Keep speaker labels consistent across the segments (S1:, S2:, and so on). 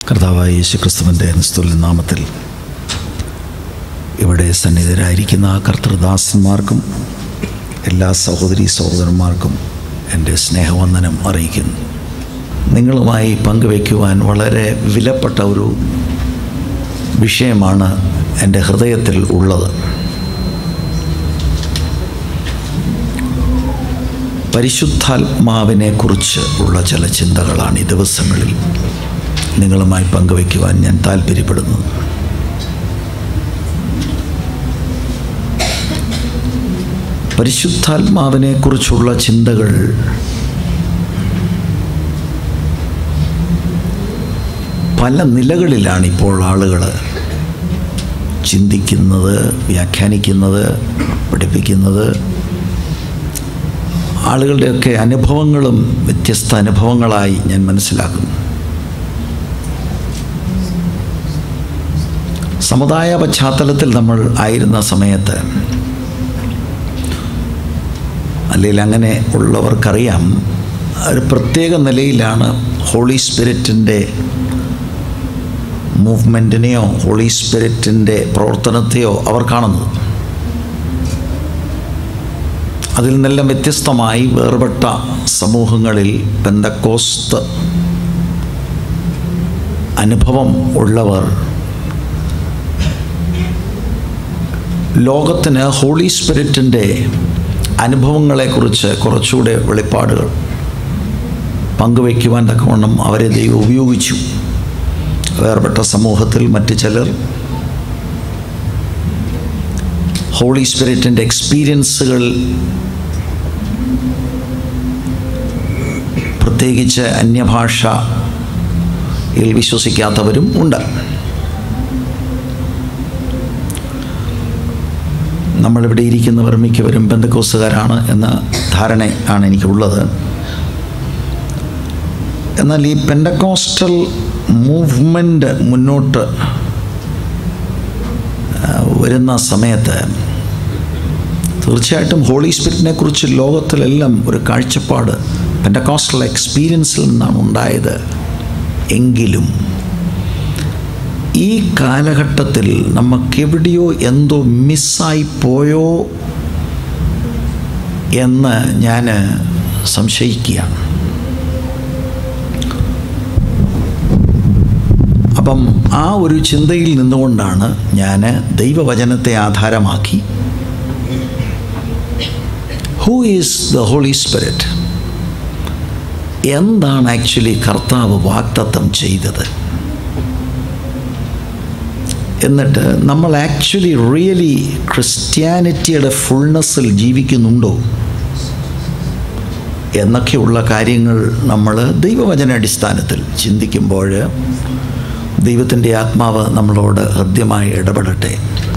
S1: കർത്താവായ യേശു ക്രിസ്തുവിൻ്റെ നിസ്തുല്യ നാമത്തിൽ ഇവിടെ സന്നിധരായിരിക്കുന്ന ആ കർത്തൃദാസന്മാർക്കും എല്ലാ സഹോദരി സഹോദരന്മാർക്കും എൻ്റെ സ്നേഹവന്ദനം അറിയിക്കുന്നു നിങ്ങളുമായി പങ്കുവയ്ക്കുവാൻ വളരെ വിലപ്പെട്ട ഒരു വിഷയമാണ് എൻ്റെ ഹൃദയത്തിൽ ഉള്ളത് പരിശുദ്ധാത്മാവിനെ കുറിച്ച് ഉള്ള ചില ചിന്തകളാണ് ഈ ദിവസങ്ങളിൽ നിങ്ങളുമായി പങ്കുവയ്ക്കുവാൻ ഞാൻ താല്പര്യപ്പെടുന്നു പരിശുദ്ധാത്മാവിനെ കുറിച്ചുള്ള ചിന്തകൾ പല നിലകളിലാണ് ഇപ്പോൾ ആളുകൾ ചിന്തിക്കുന്നത് വ്യാഖ്യാനിക്കുന്നത് പഠിപ്പിക്കുന്നത് ആളുകളുടെയൊക്കെ അനുഭവങ്ങളും വ്യത്യസ്ത അനുഭവങ്ങളായി ഞാൻ മനസ്സിലാക്കുന്നു സമുദായ പശ്ചാത്തലത്തിൽ നമ്മൾ ആയിരുന്ന സമയത്ത് അല്ലെങ്കിൽ അങ്ങനെ ഉള്ളവർക്കറിയാം ഒരു പ്രത്യേക നിലയിലാണ് ഹോളി സ്പിരിറ്റിൻ്റെ മൂവ്മെൻറ്റിനെയോ ഹോളി സ്പിരിറ്റിൻ്റെ പ്രവർത്തനത്തെയോ അവർ കാണുന്നത് അതിൽ നിന്നെല്ലാം വ്യത്യസ്തമായി വേർപെട്ട സമൂഹങ്ങളിൽ പെന്തക്കോസ്ത് അനുഭവം ഉള്ളവർ ലോകത്തിന് ഹോളി സ്പിരിറ്റിൻ്റെ അനുഭവങ്ങളെക്കുറിച്ച് കുറച്ചുകൂടെ വെളിപ്പാടുകൾ പങ്കുവയ്ക്കുവാൻ തക്കവണ്ണം അവരെ ദൈവം ഉപയോഗിച്ചു വേർപെട്ട സമൂഹത്തിൽ മറ്റ് ചിലർ ഹോളി സ്പിരിറ്റിൻ്റെ എക്സ്പീരിയൻസുകൾ പ്രത്യേകിച്ച് അന്യഭാഷയിൽ വിശ്വസിക്കാത്തവരും ഉണ്ട് നമ്മളിവിടെ ഇരിക്കുന്നവർ മിക്കവരും ബന്ധക്കോസുകാരാണ് എന്ന ധാരണ ആണ് എനിക്കുള്ളത് എന്നാൽ ഈ പെൻഡക്കോസ്റ്റൽ മൂവ്മെൻ്റ് മുന്നോട്ട് വരുന്ന സമയത്ത് തീർച്ചയായിട്ടും ഹോളി സ്പിരിറ്റിനെ കുറിച്ച് ലോകത്തിലെല്ലാം ഒരു കാഴ്ചപ്പാട് പെൻഡക്കോസ്റ്റൽ എക്സ്പീരിയൻസിൽ നിന്നാണ് ഉണ്ടായത് എങ്കിലും ഈ കാലഘട്ടത്തിൽ നമുക്കെവിടെയോ എന്തോ മിസ്സായി പോയോ എന്ന് ഞാൻ സംശയിക്കുകയാണ് അപ്പം ആ ഒരു ചിന്തയിൽ നിന്നുകൊണ്ടാണ് ഞാൻ ദൈവവചനത്തെ ആധാരമാക്കി who is the holy spirit എന്താണ് ആക്ച്വലി കർത്താവ് വാക്തത്വം ചെയ്തത് എന്നിട്ട് നമ്മൾ ആക്ച്വലി റിയലി ക്രിസ്ത്യാനിറ്റിയുടെ ഫുൾനെസ്സിൽ ജീവിക്കുന്നുണ്ടോ എന്നൊക്കെയുള്ള കാര്യങ്ങൾ നമ്മൾ ദൈവവചന അടിസ്ഥാനത്തിൽ ചിന്തിക്കുമ്പോൾ ദൈവത്തിൻ്റെ ആത്മാവ് നമ്മളോട് ഹൃദ്യമായി ഇടപെടട്ടെ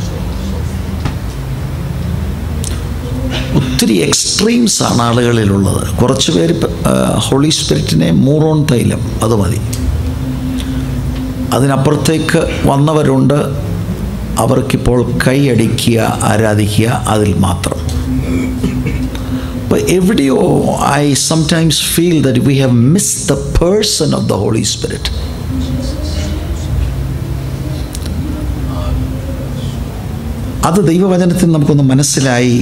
S1: ഒത്തിരി എക്സ്ട്രീംസ് ആണ് ആളുകളിലുള്ളത് കുറച്ച് പേര് ഹോളി സ്പിരിറ്റിനെ മൂറോൺ തൈലം അത് മതി അതിനപ്പുറത്തേക്ക് വന്നവരുണ്ട് അവർക്കിപ്പോൾ കൈയടിക്കുക ആരാധിക്കുക അതിൽ മാത്രം അപ്പോൾ എവിടെയോ I sometimes feel that we have miss the person of the holy spirit അത് ദൈവവചനത്തിൽ നമുക്കൊന്ന് മനസ്സിലായി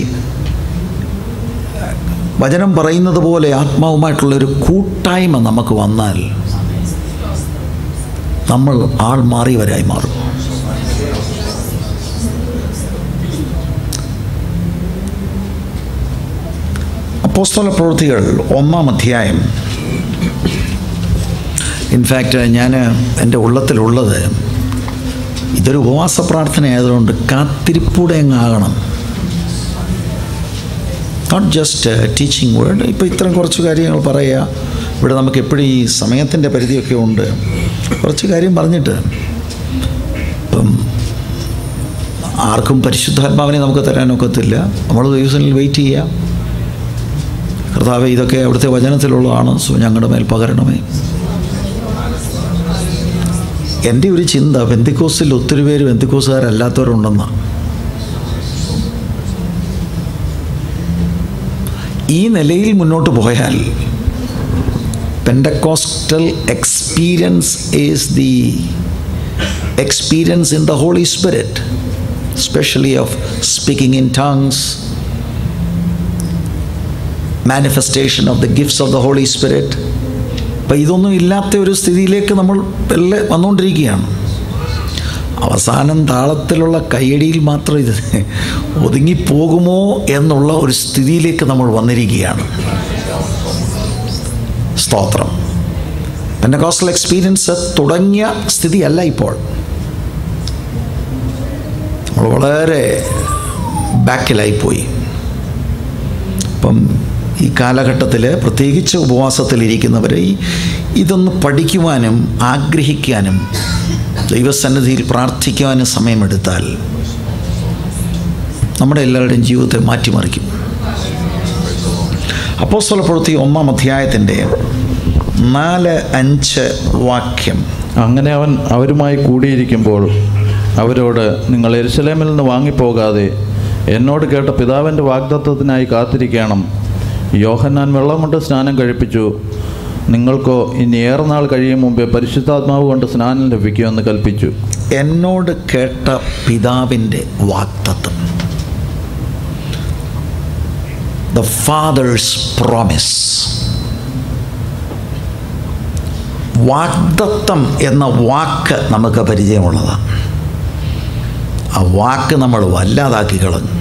S1: വചനം പറയുന്നത് പോലെ ആത്മാവുമായിട്ടുള്ളൊരു കൂട്ടായ്മ നമുക്ക് വന്നാൽ നമ്മൾ ആൾ മാറിയവരായി മാറും അപ്പോസ്തല പ്രവൃത്തികൾ ഒന്നാം അധ്യായം ഇൻഫാക്റ്റ് ഞാൻ എൻ്റെ ഉള്ളത്തിലുള്ളത് ഇതൊരു ഉപവാസ പ്രാർത്ഥന ആയതുകൊണ്ട് കാത്തിരിപ്പൂടെ അങ്ങാകണം നോട്ട് ജസ്റ്റ് ടീച്ചിങ് വേർഡ് ഇപ്പോൾ ഇത്രയും കുറച്ച് കാര്യങ്ങൾ പറയുക ഇവിടെ നമുക്ക് എപ്പോഴും ഈ സമയത്തിൻ്റെ പരിധിയൊക്കെ ഉണ്ട് കുറച്ച് കാര്യം പറഞ്ഞിട്ട് ഇപ്പം ആർക്കും പരിശുദ്ധാത്മാവിനെ നമുക്ക് തരാനൊക്കത്തില്ല നമ്മൾ ദിവസങ്ങളിൽ വെയിറ്റ് ചെയ്യാം കർത്താവ് ഇതൊക്കെ അവിടുത്തെ വചനത്തിലുള്ളതാണ് സോ ഞങ്ങളുടെ മേൽ പകരണമേ എൻ്റെ ഒരു ചിന്ത ബന്ധിക്കോസിൽ ഒത്തിരി പേര് ബന്ധിക്കോസുകാരല്ലാത്തവരുണ്ടെന്നാണ് ഈ നിലയിൽ മുന്നോട്ട് പോയാൽ Pentecostal experience is the experience in the Holy Spirit, especially of speaking in tongues, manifestation of the gifts of the Holy Spirit. അപ്പം ഇതൊന്നും ഇല്ലാത്ത ഒരു സ്ഥിതിയിലേക്ക് നമ്മൾ വെല്ലെ വന്നുകൊണ്ടിരിക്കുകയാണ് അവസാനം താളത്തിലുള്ള കയ്യടിയിൽ മാത്രം ഇത് ഒതുങ്ങിപ്പോകുമോ എന്നുള്ള ഒരു സ്ഥിതിയിലേക്ക് നമ്മൾ വന്നിരിക്കുകയാണ് സ്തോത്രം പെൻഡകോസ്റ്റൽ എക്സ്പീരിയൻസ് തുടങ്ങിയ സ്ഥിതിയല്ല ഇപ്പോൾ നമ്മൾ വളരെ ബാക്കിലായിപ്പോയി അപ്പം ഈ കാലഘട്ടത്തിൽ പ്രത്യേകിച്ച് ഉപവാസത്തിലിരിക്കുന്നവർ ഈ ഇതൊന്ന് പഠിക്കുവാനും ആഗ്രഹിക്കാനും ദൈവസന്നിധിയിൽ പ്രാർത്ഥിക്കുവാനും സമയമെടുത്താൽ നമ്മുടെ എല്ലാവരുടെയും ജീവിതത്തെ മാറ്റിമറിക്കും അപ്പോസ്തല പ്രവൃത്തി ഒന്നാം അധ്യായത്തിൻ്റെ നാല് അഞ്ച് വാക്യം
S2: അങ്ങനെ അവൻ അവരുമായി കൂടിയിരിക്കുമ്പോൾ അവരോട് നിങ്ങൾ എരുസലേമിൽ നിന്ന് വാങ്ങിപ്പോകാതെ എന്നോട് കേട്ട പിതാവിൻ്റെ വാഗ്ദത്വത്തിനായി കാത്തിരിക്കണം യോഹന്നാൻ വെള്ളം കൊണ്ട് സ്നാനം കഴിപ്പിച്ചു നിങ്ങൾക്കോ ഇനി ഏറെ നാൾ കഴിയും മുമ്പേ പരിശുദ്ധാത്മാവ് കൊണ്ട് സ്നാനം ലഭിക്കുമെന്ന് കൽപ്പിച്ചു
S1: എന്നോട് കേട്ട പിതാവിൻ്റെ വാഗ്ദത്തം ദ ഫാദേഴ്സ് പ്രോമിസ് വാഗ്ദത്തം എന്ന വാക്ക് നമുക്ക് പരിചയമുള്ളതാണ് ആ വാക്ക് നമ്മൾ വല്ലാതാക്കി കളഞ്ഞു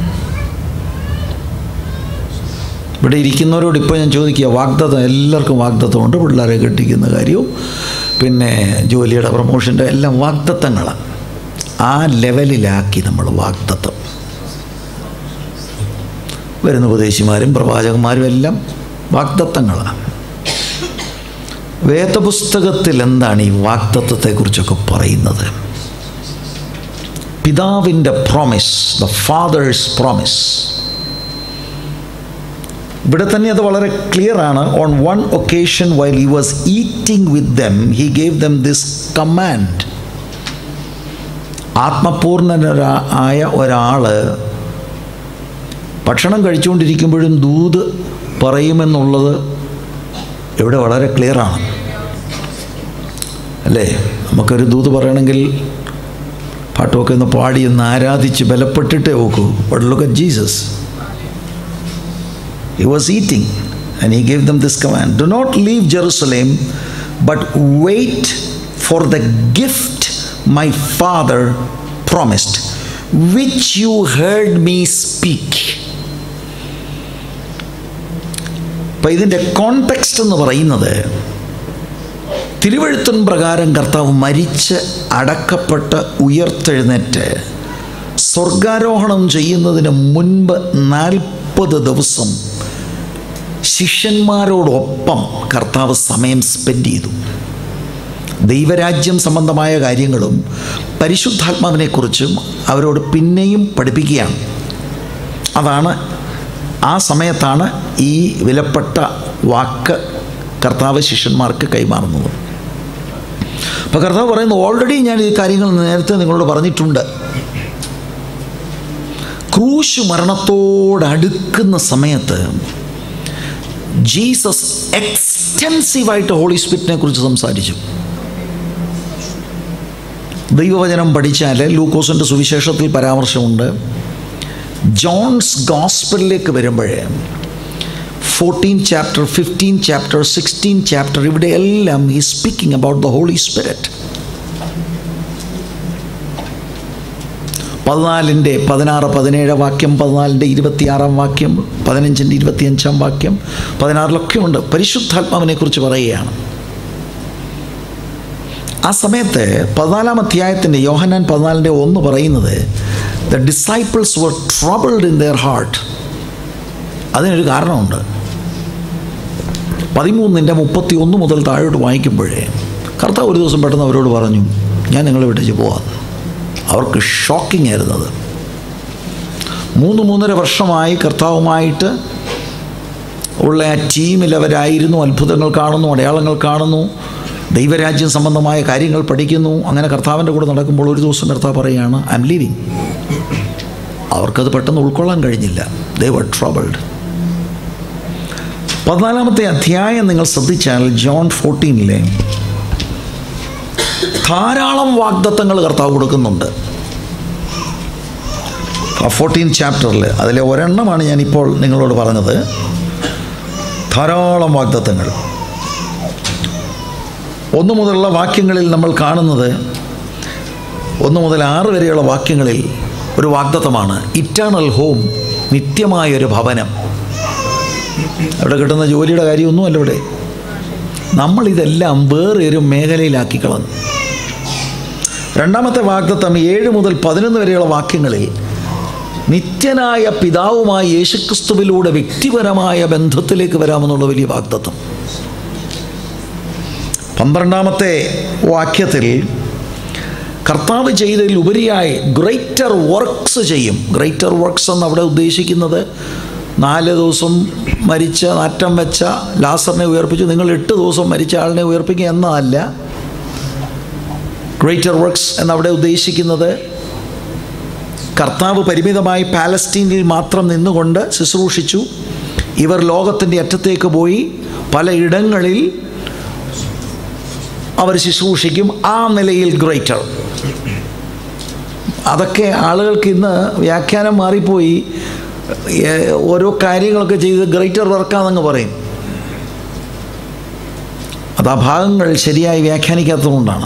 S1: ഇവിടെ ഇരിക്കുന്നവരോട് ഇപ്പോൾ ഞാൻ ചോദിക്കുക വാഗ്ദത്തം എല്ലാവർക്കും വാഗ്ദത്തമുണ്ട് പിള്ളേരെ കെട്ടിക്കുന്ന കാര്യവും പിന്നെ ജോലിയുടെ പ്രൊമോഷൻ്റെ എല്ലാം വാഗ്ദത്തങ്ങളാണ് ആ ലെവലിലാക്കി നമ്മൾ വാഗ്ദത്തം വരുന്ന ഉപദേശിമാരും പ്രവാചകന്മാരും എല്ലാം വാഗ്ദത്തങ്ങളാണ് വേദപുസ്തകത്തിൽ എന്താണ് ഈ വാഗ്ദത്തത്തെക്കുറിച്ചൊക്കെ പറയുന്നത് പിതാവിൻ്റെ പ്രോമിസ് ദ ഫാദേഴ്സ് പ്രോമിസ് ഇവിടെ തന്നെ അത് വളരെ ക്ലിയർ ആണ് on one occasion while he was eating with them he gave them this command ആത്മപൂർണരാ ആയ ഒരാൾ ഭക്ഷണം കഴിച്ചുകൊണ്ടിരിക്കുമ്പോഴും ദൂത് പറയുമെന്നുള്ളത് ഇവിടെ വളരെ ക്ലിയറാണ് അല്ലേ നമുക്കൊരു ദൂത് പറയണമെങ്കിൽ പാട്ടുമൊക്കെ ഒന്ന് പാടി ഒന്ന് ആരാധിച്ച് ബലപ്പെട്ടിട്ടേ നോക്കൂ but look at Jesus He was eating and he gave them this command Do not leave Jerusalem, but wait for the gift my father promised, which you heard me speak. അപ്പം ഇതിൻ്റെ കോണ്ടെക്സ്റ്റ് എന്ന് പറയുന്നത് തിരുവഴുത്തൻ പ്രകാരം കർത്താവ് മരിച്ച് അടക്കപ്പെട്ട് ഉയർത്തെഴുന്നേറ്റ് സ്വർഗാരോഹണം ചെയ്യുന്നതിന് മുൻപ് നാൽപ്പത് ദിവസം ശിഷ്യന്മാരോടൊപ്പം കർത്താവ് സമയം സ്പെൻഡ് ചെയ്തു ദൈവരാജ്യം സംബന്ധമായ കാര്യങ്ങളും പരിശുദ്ധാത്മാവിനെക്കുറിച്ചും അവരോട് പിന്നെയും പഠിപ്പിക്കുകയാണ് അതാണ് ആ സമയത്താണ് ഈ വിലപ്പെട്ട വാക്ക് കർത്താവ് ശിഷ്യന്മാർക്ക് കൈമാറുന്നത് അപ്പോൾ കർത്താവ് പറയുന്നു ഓൾറെഡി ഞാൻ ഈ കാര്യങ്ങൾ നേരത്തെ നിങ്ങളോട് പറഞ്ഞിട്ടുണ്ട് ക്രൂശ് മരണത്തോടടുക്കുന്ന സമയത്ത് ജീസസ് എക്സ്റ്റെൻസീവായിട്ട് ഹോളി സ്പിരിറ്റിനെ കുറിച്ച് സംസാരിച്ചു ദൈവവചനം പഠിച്ചാൽ ലൂക്കോസിൻ്റെ സുവിശേഷത്തിൽ പരാമർശമുണ്ട് ജോൺസ് ഗോസ്പലിലേക്ക് വരുമ്പോഴേ fourteen chapter fifteen chapter sixteen chapter ഇവിടെ എല്ലാം ഈ speaking about the holy spirit പതിനാലിൻ്റെ പതിനാറ് പതിനേഴ് വാക്യം പതിനാലിൻ്റെ ഇരുപത്തിയാറാം വാക്യം പതിനഞ്ചിൻ്റെ ഇരുപത്തിയഞ്ചാം വാക്യം പതിനാറിലൊക്കെ ഉണ്ട് പരിശുദ്ധാത്മാവിനെ കുറിച്ച് പറയുകയാണ് ആ സമയത്ത് പതിനാലാം അധ്യായത്തിൻ്റെ യോഹനാൻ പതിനാലിൻ്റെ ഒന്ന് പറയുന്നത് the disciples were troubled in their heart അതിനൊരു കാരണമുണ്ട് പതിമൂന്നിൻ്റെ മുപ്പത്തി ഒന്ന് മുതൽ താഴോട്ട് വായിക്കുമ്പോഴേ കർത്താവ് ഒരു ദിവസം പെട്ടെന്ന് അവരോട് പറഞ്ഞു ഞാൻ നിങ്ങളെ വിട്ടേച്ച് പോവാം അവർക്ക് ഷോക്കിംഗ് ആയിരുന്നത് മൂന്ന് മൂന്നര വർഷമായി കർത്താവുമായിട്ട് ഉള്ള ആ ടീമിൽ അവരായിരുന്നു അത്ഭുതങ്ങൾ കാണുന്നു അടയാളങ്ങൾ കാണുന്നു ദൈവരാജ്യം സംബന്ധമായ കാര്യങ്ങൾ പഠിക്കുന്നു അങ്ങനെ കർത്താവിൻ്റെ കൂടെ നടക്കുമ്പോൾ ഒരു ദിവസം കർത്താവ് പറയുകയാണ് ഐ എം ലീവിങ് അവർക്കത് പെട്ടെന്ന് ഉൾക്കൊള്ളാൻ കഴിഞ്ഞില്ല ദേ വർ ട്രബിൾഡ് പതിനാലാമത്തെ അധ്യായം നിങ്ങൾ ശ്രദ്ധിച്ചാൽ ജോൺ ഫോർട്ടീനിലെ ധാരാളം വാഗ്ദത്തങ്ങൾ കർത്താവ് കൊടുക്കുന്നുണ്ട് ഫോർട്ടീൻ ചാപ്റ്ററിൽ അതിലെ ഒരെണ്ണമാണ് ഞാനിപ്പോൾ നിങ്ങളോട് പറഞ്ഞത് ധാരാളം വാഗ്ദത്തങ്ങൾ ഒന്ന് മുതലുള്ള വാക്യങ്ങളിൽ നമ്മൾ കാണുന്നത് ഒന്ന് മുതൽ ആറ് വരെയുള്ള വാക്യങ്ങളിൽ ഒരു വാഗ്ദത്തമാണ് ഇറ്റേണൽ ഹോം നിത്യമായൊരു ഭവനം അവിടെ കിട്ടുന്ന ജോലിയുടെ കാര്യമൊന്നുമല്ല ഇവിടെ നമ്മളിതെല്ലാം വേറെ ഒരു മേഖലയിലാക്കി കളഞ്ഞു രണ്ടാമത്തെ വാഗ്ദത്തം ഏഴ് മുതൽ പതിനൊന്ന് വരെയുള്ള വാക്യങ്ങളിൽ നിത്യനായ പിതാവുമായി യേശുക്രിസ്തുവിലൂടെ വ്യക്തിപരമായ ബന്ധത്തിലേക്ക് വരാമെന്നുള്ള വലിയ വാഗ്ദത്തം പന്ത്രണ്ടാമത്തെ വാക്യത്തിൽ കർത്താവ് ചെയ്തതിൽ ഉപരിയായി ഗ്രേറ്റർ വർക്ക്സ് ചെയ്യും ഗ്രേറ്റർ വർക്ക്സ് എന്ന് അവിടെ ഉദ്ദേശിക്കുന്നത് നാല് ദിവസം മരിച്ച നാറ്റം വെച്ച ലാസറിനെ ഉയർപ്പിച്ചു നിങ്ങൾ എട്ട് ദിവസം മരിച്ച ആളിനെ ഉയർപ്പിക്കുക എന്നതല്ല ഗ്രേറ്റർ വർക്ക്സ് എന്നവിടെ ഉദ്ദേശിക്കുന്നത് കർത്താവ് പരിമിതമായി പാലസ്റ്റീനിൽ മാത്രം നിന്നുകൊണ്ട് ശുശ്രൂഷിച്ചു ഇവർ ലോകത്തിൻ്റെ അറ്റത്തേക്ക് പോയി പലയിടങ്ങളിൽ അവർ ശുശ്രൂഷിക്കും ആ നിലയിൽ ഗ്രേറ്റർ അതൊക്കെ ആളുകൾക്ക് ഇന്ന് വ്യാഖ്യാനം മാറിപ്പോയി ഏ, ഓരോ കാര്യങ്ങളൊക്കെ ചെയ്ത് ഗ്രേറ്റർ വർക്കാണെന്നങ്ങ് പറയും അത് ആ ഭാഗങ്ങൾ ശരിയായി വ്യാഖ്യാനിക്കാത്തതുകൊണ്ടാണ്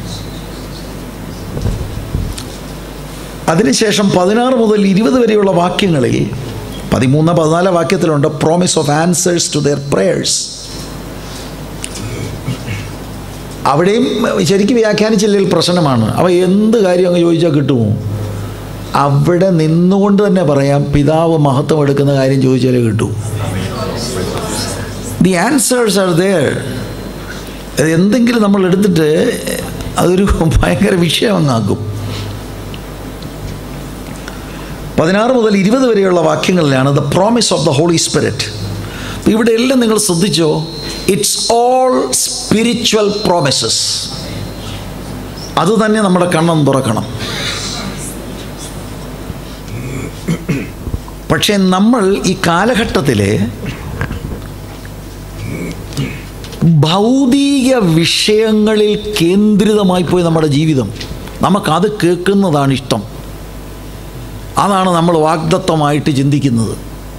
S1: അതിനുശേഷം പതിനാറ് മുതൽ ഇരുപത് വരെയുള്ള വാക്യങ്ങളിൽ പതിമൂന്ന് പതിനാല് വാക്യത്തിലുണ്ട് promise of answers to their prayers അവിടെയും ശരിക്കും വ്യാഖ്യാനിച്ചില്ലെങ്കിൽ പ്രശ്നമാണ് അവ എന്ത് കാര്യം അങ്ങ് ചോദിച്ചാൽ കിട്ടുമോ അവിടെ നിന്നുകൊണ്ട് തന്നെ പറയാം പിതാവ് മഹത്വം എടുക്കുന്ന കാര്യം ചോദിച്ചാലേ കിട്ടൂ ദി ആൻസേഴ്സ് ആർ ദർ എന്തെങ്കിലും നമ്മൾ എടുത്തിട്ട് അതൊരു ഭയങ്കര വിഷയം അങ്ങാക്കും പതിനാറ് മുതൽ ഇരുപത് വരെയുള്ള വാക്യങ്ങളിലാണ് the promise of the holy spirit ഇവിടെ എല്ലാം നിങ്ങൾ ശ്രദ്ധിച്ചോ ഇറ്റ്സ് ഓൾ സ്പിരിച്വൽ പ്രോമിസസ് അത് തന്നെ നമ്മുടെ കണ്ണം തുറക്കണം പക്ഷേ നമ്മൾ ഈ കാലഘട്ടത്തിൽ ഭൗതിക വിഷയങ്ങളിൽ കേന്ദ്രിതമായി പോയി നമ്മുടെ ജീവിതം നമുക്കത് കേൾക്കുന്നതാണ് ഇഷ്ടം അതാണ് നമ്മൾ വാഗ്ദത്തമായിട്ട് ചിന്തിക്കുന്നത്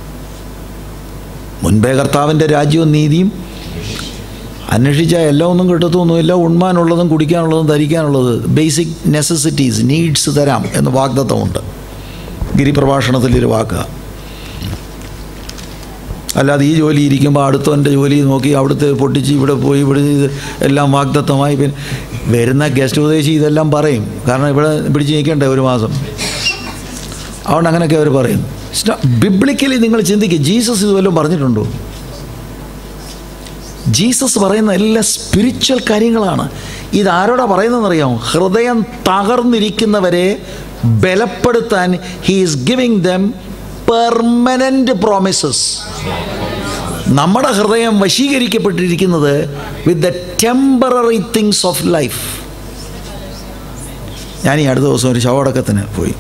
S1: മുൻപേ കർത്താവിൻ്റെ രാജ്യവും നീതിയും അന്വേഷിച്ചാൽ എല്ലാം ഒന്നും കിട്ടത്തൊന്നുമില്ല ഉണ്മാനുള്ളതും കുടിക്കാനുള്ളതും ധരിക്കാനുള്ളത് ബേസിക് നെസസിറ്റീസ് നീഡ്സ് തരാം എന്ന് വാഗ്ദത്തമുണ്ട് ഗിരിപ്രഭാഷണത്തിലൊരു വാക്കാണ് അല്ലാതെ ഈ ജോലി ഇരിക്കുമ്പോൾ അടുത്തവൻ്റെ ജോലി നോക്കി അവിടുത്തെ പൊട്ടിച്ച് ഇവിടെ പോയി ഇവിടെ ഇത് എല്ലാം വാഗ്ദത്തമായി പിന്നെ വരുന്ന ഗസ്റ്റ് ഉപദേശി ഇതെല്ലാം പറയും കാരണം ഇവിടെ പിടിച്ച് നിൽക്കണ്ടേ ഒരു മാസം അതുകൊണ്ട് അങ്ങനെയൊക്കെ അവർ പറയും ബിബ്ലിക്കലി നിങ്ങൾ ചിന്തിക്കുക ജീസസ് ഇത് വല്ലതും പറഞ്ഞിട്ടുണ്ടോ ജീസസ് പറയുന്ന എല്ലാ സ്പിരിച്വൽ കാര്യങ്ങളാണ് ഇത് ആരോടാ പറയുന്നതെന്നറിയാമോ ഹൃദയം തകർന്നിരിക്കുന്നവരെ ബലപ്പെടുത്താൻ he is giving them permanent promises നമ്മുടെ ഹൃദയം വശീകരിക്കപ്പെട്ടിരിക്കുന്നത് with the temporary things of life ഞാൻ ഈ അടുത്ത ദിവസം ഒരു ശവടക്കത്തിന് പോയി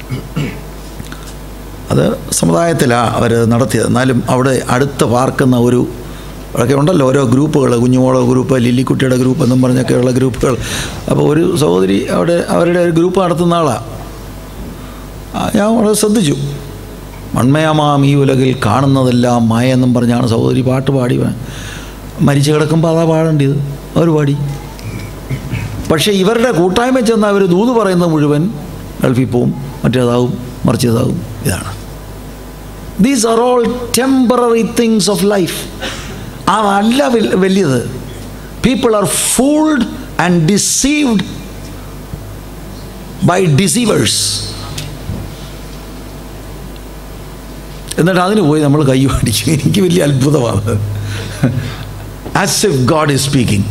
S1: അത് സമുദായത്തിലാണ് അവർ നടത്തിയത് എന്നാലും അവിടെ അടുത്ത് പാർക്കുന്ന ഒരു ഒക്കെ ഉണ്ടല്ലോ ഓരോ ഗ്രൂപ്പുകൾ കുഞ്ഞുമോളോ ഗ്രൂപ്പ് ലില്ലിക്കുട്ടിയുടെ ഗ്രൂപ്പ് എന്നും പറഞ്ഞൊക്കെയുള്ള ഗ്രൂപ്പുകൾ അപ്പോൾ ഒരു സഹോദരി അവിടെ അവരുടെ ഒരു ഗ്രൂപ്പ് നടത്തുന്ന ആളാണ് ഞാൻ വളരെ ശ്രദ്ധിച്ചു മൺമയമാം ഈ ഉലകിൽ കാണുന്നതെല്ലാം മായ എന്നും പറഞ്ഞാണ് സഹോദരി പാട്ട് പാടി മരിച്ചു കിടക്കുമ്പോൾ അതാ പാടേണ്ടത് അവർ പാടി പക്ഷേ ഇവരുടെ കൂട്ടായ്മ ചെന്ന് അവർ ദൂത് പറയുന്നത് മുഴുവൻ ഗൾഫിൽ പോവും മറ്റേതാവും മറിച്ചതാവും ഇതാണ് these are all temporary things of life അതല്ല വൽ- വലിയത് people are fooled and deceived by deceivers എന്നിട്ട് അതിന് പോയി നമ്മൾ കൈ പാടിക്കും എനിക്ക് വലിയ അത്ഭുതമാണ് as if God is speaking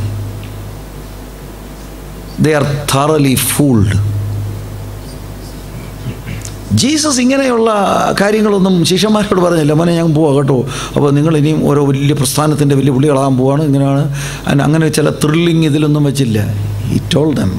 S1: they are thoroughly fooled Jesus ഇങ്ങനെയുള്ള കാര്യങ്ങളൊന്നും ശിഷ്യന്മാരോട് പറഞ്ഞില്ല മോനെ ഞാൻ പോവാം കേട്ടോ അപ്പോൾ നിങ്ങൾ ഇനിയും ഓരോ വലിയ പ്രസ്ഥാനത്തിൻ്റെ വലിയ പുള്ളികളാകാൻ പോവാണ് ഇങ്ങനെയാണ് അൻ- അങ്ങനെ ചില ത്രില്ലിങ് ഇതിലൊന്നും വെച്ചില്ല ഈ told them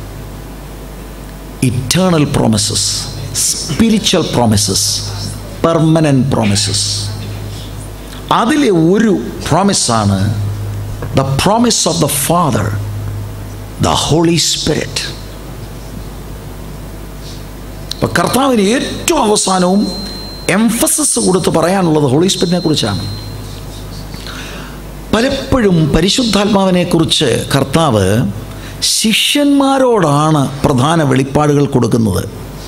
S1: eternal promises spiritual promises permanent promises അതിലെ ഒരു പ്രോമിസാണ് the promise of the father the holy spirit ഇപ്പം കർത്താവിന് ഏറ്റവും അവസാനവും എംഫസിസ് കൊടുത്ത് പറയാനുള്ളത് ഹോളി സ്പിരിറ്റിനെ കുറിച്ചാണ് പലപ്പോഴും പരിശുദ്ധാത്മാവിനെ കുറിച്ച് കർത്താവ് ശിഷ്യന്മാരോടാണ് പ്രധാന വെളിപ്പാടുകൾ കൊടുക്കുന്നത്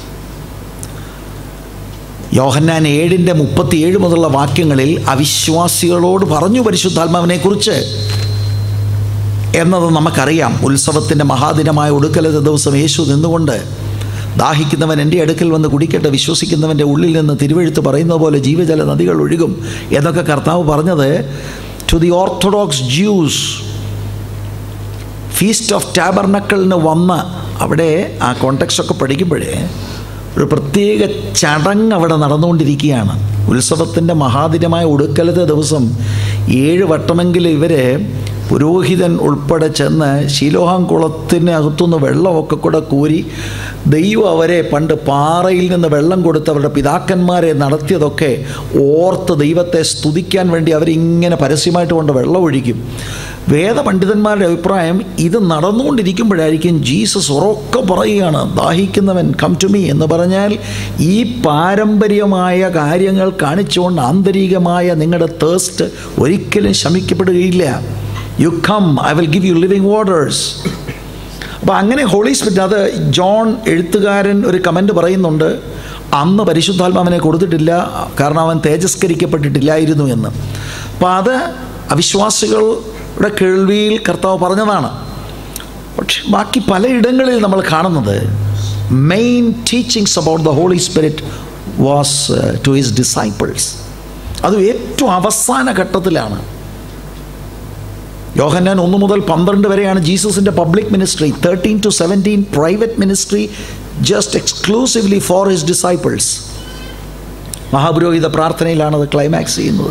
S1: യോഹന്നാൻ ഏഴിൻ്റെ മുപ്പത്തിയേഴ് മുതലുള്ള വാക്യങ്ങളിൽ അവിശ്വാസികളോട് പറഞ്ഞു പരിശുദ്ധാത്മാവിനെ കുറിച്ച് എന്നത് നമുക്കറിയാം ഉത്സവത്തിൻ്റെ മഹാദിനമായ ഒടുക്കലത്തെ ദിവസം യേശു നിന്നുകൊണ്ട് ദാഹിക്കുന്നവൻ എൻ്റെ അടുക്കൽ വന്ന് കുടിക്കട്ടെ വിശ്വസിക്കുന്നവൻ്റെ ഉള്ളിൽ നിന്ന് തിരുവഴുത്ത് പറയുന്ന പോലെ ജീവജല നദികൾ ഒഴുകും എന്നൊക്കെ കർത്താവ് പറഞ്ഞത് to the orthodox Jews feast of ടാബർനക്കളിന് വന്ന് അവിടെ ആ കോണ്ടക്സ്റ്റ് ഒക്കെ പഠിക്കുമ്പോഴേ ഒരു പ്രത്യേക ചടങ്ങ് അവിടെ നടന്നുകൊണ്ടിരിക്കുകയാണ് ഉത്സവത്തിൻ്റെ മഹാദിനമായ ഒടുക്കലത്തെ ദിവസം ഏഴ് വട്ടമെങ്കിലും ഇവരെ പുരോഹിതൻ ഉൾപ്പെടെ ചെന്ന് ശീലോഹാം കുളത്തിന് അകത്തുനിന്ന് വെള്ളമൊക്കെ കൂടെ കോരി ദൈവം അവരെ പണ്ട് പാറയിൽ നിന്ന് വെള്ളം കൊടുത്ത് അവരുടെ പിതാക്കന്മാരെ നടത്തിയതൊക്കെ ഓർത്ത് ദൈവത്തെ സ്തുതിക്കാൻ വേണ്ടി അവരിങ്ങനെ പരസ്യമായിട്ട് കൊണ്ട് വെള്ളം ഒഴിക്കും വേദപണ്ഡിതന്മാരുടെ അഭിപ്രായം ഇത് നടന്നുകൊണ്ടിരിക്കുമ്പോഴായിരിക്കും ജീസസ് ഉറക്കെ പറയുകയാണ് ദാഹിക്കുന്നവൻ കം ടു മീ എന്ന് പറഞ്ഞാൽ ഈ പാരമ്പര്യമായ കാര്യങ്ങൾ കാണിച്ചുകൊണ്ട് ആന്തരികമായ നിങ്ങളുടെ തേസ്റ്റ് ഒരിക്കലും ശമിക്കപ്പെടുകയില്ല you come I will give you living waters അപ്പോൾ അങ്ങനെ ഹോളി സ്പിരിറ്റ് അത് ജോൺ എഴുത്തുകാരൻ ഒരു കമൻ്റ് പറയുന്നുണ്ട് അന്ന് പരിശുദ്ധാത്മാവിനെ കൊടുത്തിട്ടില്ല കാരണം അവൻ തേജസ്കരിക്കപ്പെട്ടിട്ടില്ലായിരുന്നു എന്ന് അപ്പോൾ അത് അവിശ്വാസികളുടെ കേൾവിയിൽ കർത്താവ് പറഞ്ഞതാണ് പക്ഷെ ബാക്കി പലയിടങ്ങളിൽ നമ്മൾ കാണുന്നത് main teachings about the holy spirit was to his disciples അത് ഏറ്റവും അവസാന ഘട്ടത്തിലാണ് യോഹന്നാൻ ഒന്ന് മുതൽ പന്ത്രണ്ട് വരെയാണ് ജീസസിൻ്റെ public ministry thirteen to seventeen private ministry just exclusively for his disciples മഹാപുരോഹിത പ്രാർത്ഥനയിലാണ് അത് ക്ലൈമാക്സ് ചെയ്യുന്നത്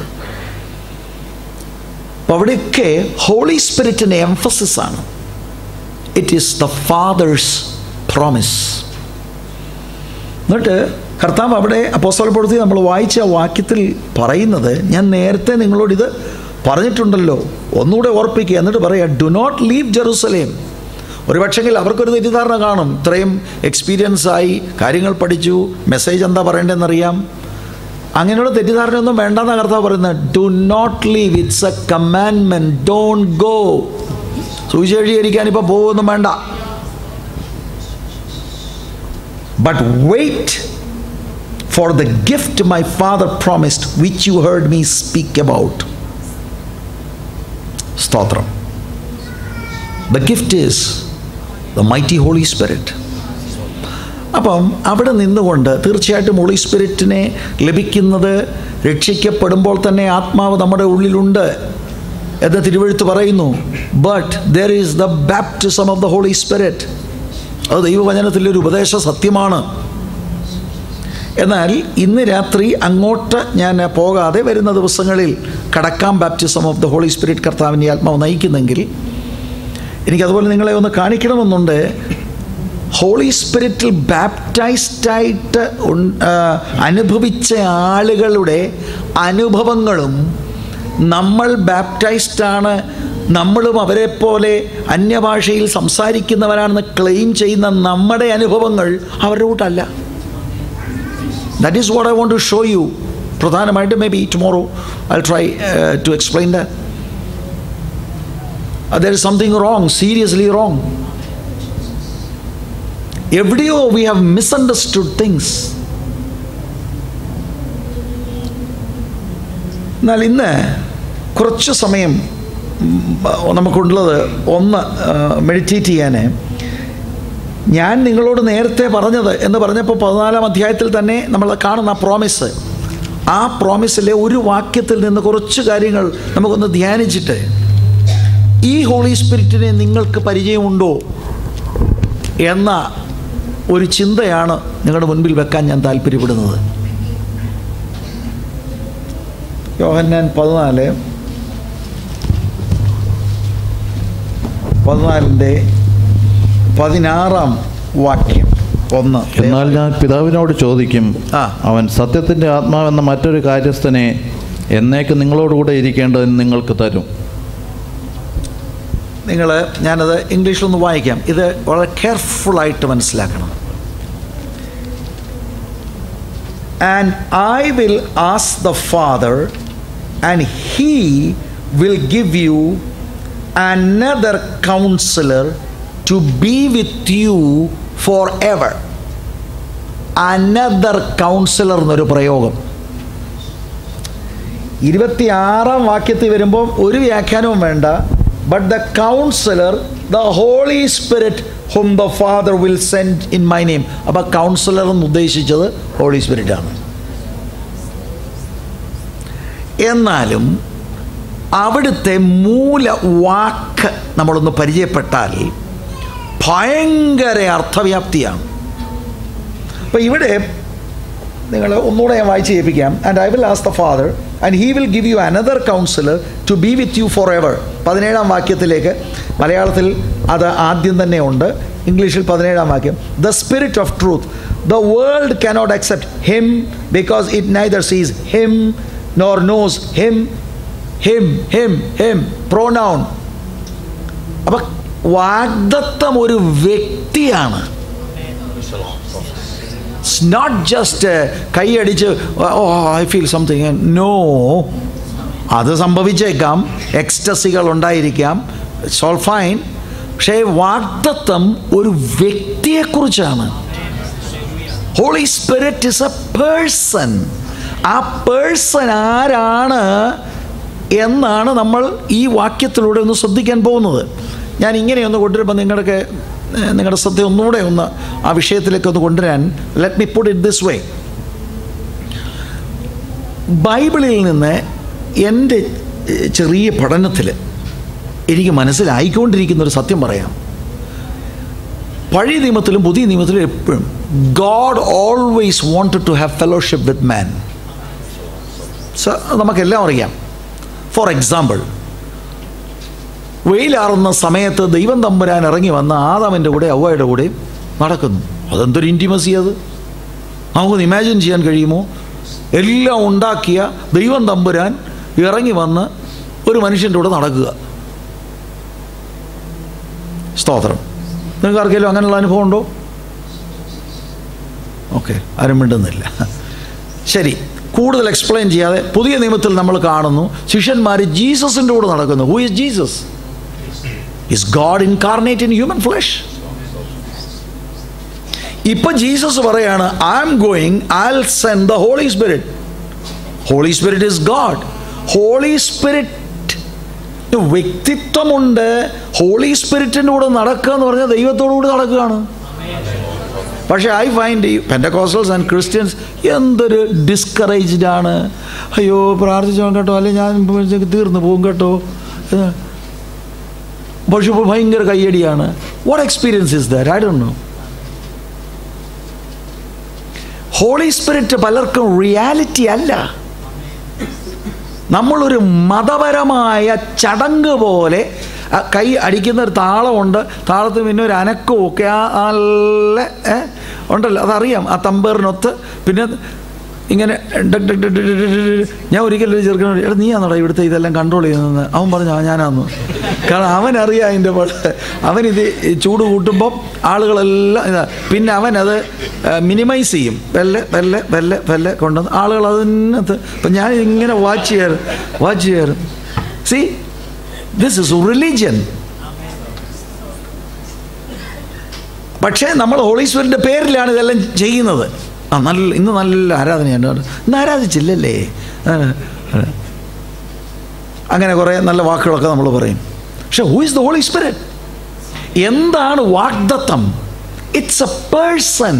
S1: അപ്പോൾ അവിടെയൊക്കെ ഹോളി സ്പിരിറ്റിൻ്റെ എംഫസിസ് ആണ് it is the father's promise എന്നിട്ട് കർത്താവ് അവിടെ അപ്പോസ്തലപ്പെടുത്തി നമ്മൾ വായിച്ച ആ വാക്യത്തിൽ പറയുന്നത് ഞാൻ നേരത്തെ നിങ്ങളോട് ഇത് പറഞ്ഞിട്ടുണ്ടല്ലോ ഒന്നുകൂടെ ഓർപ്പിക്കുക എന്നിട്ട് പറയാം ഡു നോട്ട് ലീവ് ജെറുസലേം ഒരു പക്ഷെങ്കിൽ അവർക്കൊരു തെറ്റിദ്ധാരണ കാണും ഇത്രയും എക്സ്പീരിയൻസ് ആയി കാര്യങ്ങൾ പഠിച്ചു മെസ്സേജ് എന്താ പറയേണ്ടതെന്നറിയാം അങ്ങനെയുള്ള തെറ്റിദ്ധാരണയൊന്നും വേണ്ടെന്ന കർത്താവ് പറയുന്നത് do not leave it's a commandment don't go സുവിശേഷീകരിക്കാൻ ഇപ്പോൾ പോകുമൊന്നും വേണ്ട but wait for the gift my father promised which you heard me speak about സ്തോത്രം the gift is the mighty holy spirit അപ്പം അവിടെ നിന്നുകൊണ്ട് തീർച്ചയായിട്ടും ഹോളി സ്പിരിറ്റിനെ ലഭിക്കുന്നത് രക്ഷിക്കപ്പെടുമ്പോൾ തന്നെ ആത്മാവ് നമ്മുടെ ഉള്ളിലുണ്ട് എന്ന് തിരുവഴുത്ത് പറയുന്നു but there is the baptism of the holy spirit അത് ദൈവവചനത്തിലെ ഒരു ഉപദേശ സത്യമാണ് എന്നാൽ ഇന്ന് രാത്രി അങ്ങോട്ട് ഞാൻ പോകാതെ വരുന്ന ദിവസങ്ങളിൽ കടക്കാം baptism of the holy spirit കർത്താവിൻ്റെ ആത്മാവ് നയിക്കുന്നെങ്കിൽ എനിക്കതുപോലെ നിങ്ങളെ ഒന്ന് കാണിക്കണമെന്നുണ്ട് ഹോളി സ്പിരിറ്റിൽ ബാപ്റ്റൈസ്ഡായിട്ട് അനുഭവിച്ച ആളുകളുടെ അനുഭവങ്ങളും നമ്മൾ ബാപ്റ്റൈസ്ഡാണ് നമ്മളും അവരെ പോലെ അന്യഭാഷയിൽ സംസാരിക്കുന്നവരാണെന്ന് ക്ലെയിം ചെയ്യുന്ന നമ്മുടെ അനുഭവങ്ങൾ അവരുടെ കൂട്ടല്ല that is what I want to show you പ്രധാനമായിട്ട് maybe tomorrow I try to explain that there is something wrong seriously wrong എവിടെയോ വി ഹാവ് മിസ്അണ്ടർസ്റ്റുഡ് തിങ്സ് എന്നാൽ ഇന്ന് കുറച്ച് സമയം നമുക്കുള്ളത് ഒന്ന് മെഡിറ്റേറ്റ് ചെയ്യാൻ ഞാൻ നിങ്ങളോട് നേരത്തെ പറഞ്ഞത് എന്ന് പറഞ്ഞപ്പോൾ പതിനാലാം അധ്യായത്തിൽ തന്നെ നമ്മൾ കാണുന്ന ആ പ്രോമിസ് ആ പ്രോമിസിലെ ഒരു വാക്യത്തിൽ നിന്ന് കുറച്ച് കാര്യങ്ങൾ നമുക്കൊന്ന് ധ്യാനിച്ചിട്ട് ഈ ഹോളി സ്പിരിറ്റിനെ നിങ്ങൾക്ക് പരിചയമുണ്ടോ എന്ന ഒരു ചിന്തയാണ് നിങ്ങളുടെ മുൻപിൽ വെക്കാൻ ഞാൻ താല്പര്യപ്പെടുന്നത് യോഹന്നാൻ പതിനാല് പതിനാലിൻ്റെ പതിനാറാം വാക്യം ഒന്ന്
S2: എന്നാൽ ഞാൻ പിതാവിനോട് ചോദിക്കും
S1: ആ.
S2: അവൻ സത്യത്തിൻ്റെ ആത്മാവെന്ന മറ്റൊരു കാര്യസ്ഥനെ എന്നേക്ക് നിങ്ങളോടുകൂടെ ഇരിക്കേണ്ടതിന് നിങ്ങൾക്ക് തരും
S1: നിങ്ങൾ ഞാനത് ഇംഗ്ലീഷിലൊന്ന് വായിക്കാം ഇത് വളരെ കെയർഫുള്ളായിട്ട് മനസ്സിലാക്കണം and I will ask the father and he will give you another counsellor to be with you for ever another counsellor എന്നൊരു പ്രയോഗം ഇരുപത്തിയാറാം വാക്യത്തിൽ വരുമ്പോൾ ഒരു വ്യാഖ്യാനവും വേണ്ട but the counsellor the holy spirit whom the father will send in my name അപ്പോൾ counsellor എന്ന് ഉദ്ദേശിച്ചത് ഹോളി സ്പിരിറ്റ് ആണ് എന്നാലും അവിടുത്തെ മൂല വാക്ക് നമ്മളൊന്ന് പരിചയപ്പെട്ടാൽ ഭയങ്കര അർത്ഥവ്യാപ്തിയാണ് അപ്പോൾ ഇവിടെ നിങ്ങൾ ഒന്നുകൂടെ ഞാൻ വായിച്ച് കേൾപ്പിക്കാം and I will ask the father and he will give you another counsellor to be with you for ever പതിനേഴാം വാക്യത്തിലേക്ക് മലയാളത്തിൽ അത് ആദ്യം തന്നെ ഉണ്ട് ഇംഗ്ലീഷിൽ പതിനേഴാം വാക്യം the spirit of truth the world cannot accept him because it neither sees him nor knows him him him him pronoun അപ്പം വാഗ്ദത്തം ഒരു വ്യക്തിയാണ് ഇറ്റ്സ് നോട്ട് ജസ്റ്റ് കൈയടിച്ച് oh I feel something no അത് സംഭവിച്ചേക്കാം എക്സ്റ്റസികൾ ഉണ്ടായിരിക്കാം സോൾ ഫൈൻ പക്ഷേ വാഗ്ദത്വം ഒരു വ്യക്തിയെക്കുറിച്ചാണ് holy spirit is a person ആ പേഴ്സൺ ആരാണ് എന്നാണ് നമ്മൾ ഈ വാക്യത്തിലൂടെ ഒന്ന് ശ്രദ്ധിക്കാൻ പോകുന്നത് ഞാൻ ഇങ്ങനെയൊന്ന് കൊണ്ടുവരുമ്പോൾ നിങ്ങളുടെ നിങ്ങളുടെ ശ്രദ്ധ ഒന്നുകൂടെ ഒന്ന് ആ വിഷയത്തിലേക്ക് ഒന്ന് കൊണ്ടുവരാൻ let me put it this way ബൈബിളിൽ നിന്ന് എൻ്റെ ഏഹ്, ചെറിയ പഠനത്തിൽ എനിക്ക് മനസ്സിലായിക്കൊണ്ടിരിക്കുന്ന ഒരു സത്യം പറയാം പഴയ നിയമത്തിലും പുതിയ നിയമത്തിലും എപ്പോഴും God always wanted to have fellowship with man നമുക്കെല്ലാം അറിയാം ഫോർ എക്സാമ്പിൾ വെയിലാറുന്ന സമയത്ത് ദൈവം തമ്പുരാൻ ഇറങ്ങി വന്ന് ആദാമിൻ്റെ കൂടെ അവയുടെ കൂടെ നടക്കുന്നു അതെന്തൊരു ഇൻറ്റിമസി അത് നമുക്കൊന്ന് ഇമാജിൻ ചെയ്യാൻ കഴിയുമോ എല്ലാം ഉണ്ടാക്കിയ ദൈവം തമ്പുരാൻ ഇറങ്ങി വന്ന് ഒരു മനുഷ്യൻ്റെ കൂടെ നടക്കുക സ്തോത്രം നിങ്ങൾക്ക് ആർക്കെങ്കിലും അങ്ങനെയുള്ള അനുഭവം ഉണ്ടോ ഓക്കെ ആരും മിണ്ടുന്നില്ല ശരി കൂടുതൽ എക്സ്പ്ലെയിൻ ചെയ്യാതെ പുതിയ നിയമത്തിൽ നമ്മൾ കാണുന്നു ശിഷ്യന്മാർ ജീസസിൻ്റെ കൂടെ നടക്കുന്നു who is Jesus is God incarnate in human flesh ഇപ്പൊ ജീസസ് പറയാണ് I am going I send the holy spirit holy spirit is God holy spirit വ്യക്തിത്വമുണ്ട് ഹോളി സ്പിരിറ്റിൻ്റെ കൂടെ നടക്കുക എന്ന് പറഞ്ഞാൽ ദൈവത്തോടു കൂടി നടക്കുകയാണ് പക്ഷേ ഐ ഫൈൻഡ് ഈ പെൻറ്റക്കോസ്റ്റൽസ് ആൻഡ് ക്രിസ്ത്യൻസ് എന്തൊരു ഡിസ്കറേജ്ഡ് ആണ് അയ്യോ പ്രാർത്ഥിച്ചോ കേട്ടോ അല്ലെ ഞാൻ ഇപ്പോഴത്തേക്ക് തീർന്നു പോകും കേട്ടോ ഏ. പക്ഷെ ഇപ്പോൾ ഭയങ്കര കയ്യടിയാണ് what experience is that I don't know holy spirit പലർക്കും റിയാലിറ്റി അല്ല നമ്മളൊരു മതപരമായ ചടങ്ങ് പോലെ ആ കൈ അടിക്കുന്ന ഒരു താളമുണ്ട് താളത്തിന് പിന്നെ ഒരു അനക്കവും ഒക്കെ ആ നല്ല ഏ, ഉണ്ടല്ലോ അതറിയാം ആ തമ്പേറിനൊത്ത് പിന്നെ ഇങ്ങനെ ഡക് ഡക് ഡക് ഡക് ഡക് ഡക് ഡക്. ഞാൻ ഒരിക്കലും ഒരു ചെറുക്കനോട് എടാ നീയാണോടാ ഇവിടുത്തെ ഇതെല്ലാം കൺട്രോൾ ചെയ്യുന്നത് അവൻ പറഞ്ഞു "ആ, ഞാനാന്ന് കാരണം അവനറിയാം അതിൻ്റെ പാട്ട് അവനിത് ഈ ചൂട് കൂട്ടുമ്പം ആളുകളെല്ലാം ഇതാ പിന്നെ അവനത് മിനിമൈസ് ചെയ്യും വെല്ലെ വെല്ലെ വെല്ലെ വെല്ലെ കൊണ്ടുവന്ന് ആളുകൾ അതിനകത്ത് അപ്പം ഞാൻ ഇങ്ങനെ വാച്ച് ചെയ്യാറ് വാച്ച് ചെയ്യാറ് സി ദിസ് ഇസ് റിലീജിയൻ പക്ഷേ നമ്മൾ ഹോളീശ്വരൻ്റെ പേരിലാണ് ഇതെല്ലാം ചെയ്യുന്നത് ആ നല്ല ഇന്ന് നല്ല ആരാധനയാണ് ഇന്ന് ആരാധിച്ചില്ലല്ലേ ആ, ആ. അങ്ങനെ കുറേ നല്ല വാക്കുകളൊക്കെ നമ്മൾ പറയും പക്ഷെ who is the holy spirit എന്താണ് വാഗ്ദത്തം ഇറ്റ്സ് എ പേഴ്സൺ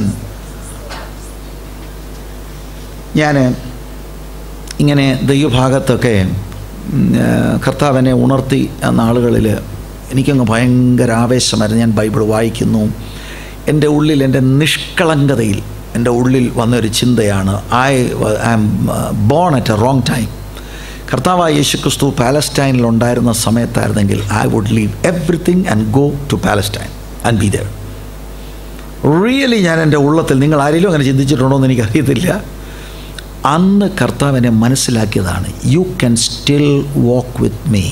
S1: ഞാൻ ഇങ്ങനെ ദൈവഭാഗത്തൊക്കെ ഉം, ആ, കർത്താവിനെ ഉണർത്തി ആ നാളുകളിൽ എനിക്കങ്ങ് ഭയങ്കര ആവേശമായിരുന്നു ഞാൻ ബൈബിൾ വായിക്കുന്നു എൻ്റെ ഉള്ളിൽ എൻ്റെ നിഷ്കളങ്കതയിൽ എൻ്റെ ഉള്ളിൽ വന്നൊരു ചിന്തയാണ് I I am born at a wrong time കർത്താവായ യേശു ക്രിസ്തു പാലസ്റ്റൈനിൽ ഉണ്ടായിരുന്ന സമയത്തായിരുന്നെങ്കിൽ I would leave everything and go to Palestine and be there really ഞാൻ എൻ്റെ ഉള്ളത്തിൽ നിങ്ങൾ ആരെങ്കിലും അങ്ങനെ ചിന്തിച്ചിട്ടുണ്ടോ എന്ന് എനിക്കറിയത്തില്ല അന്ന് കർത്താവിനെ മനസ്സിലാക്കിയതാണ് you can still walk with me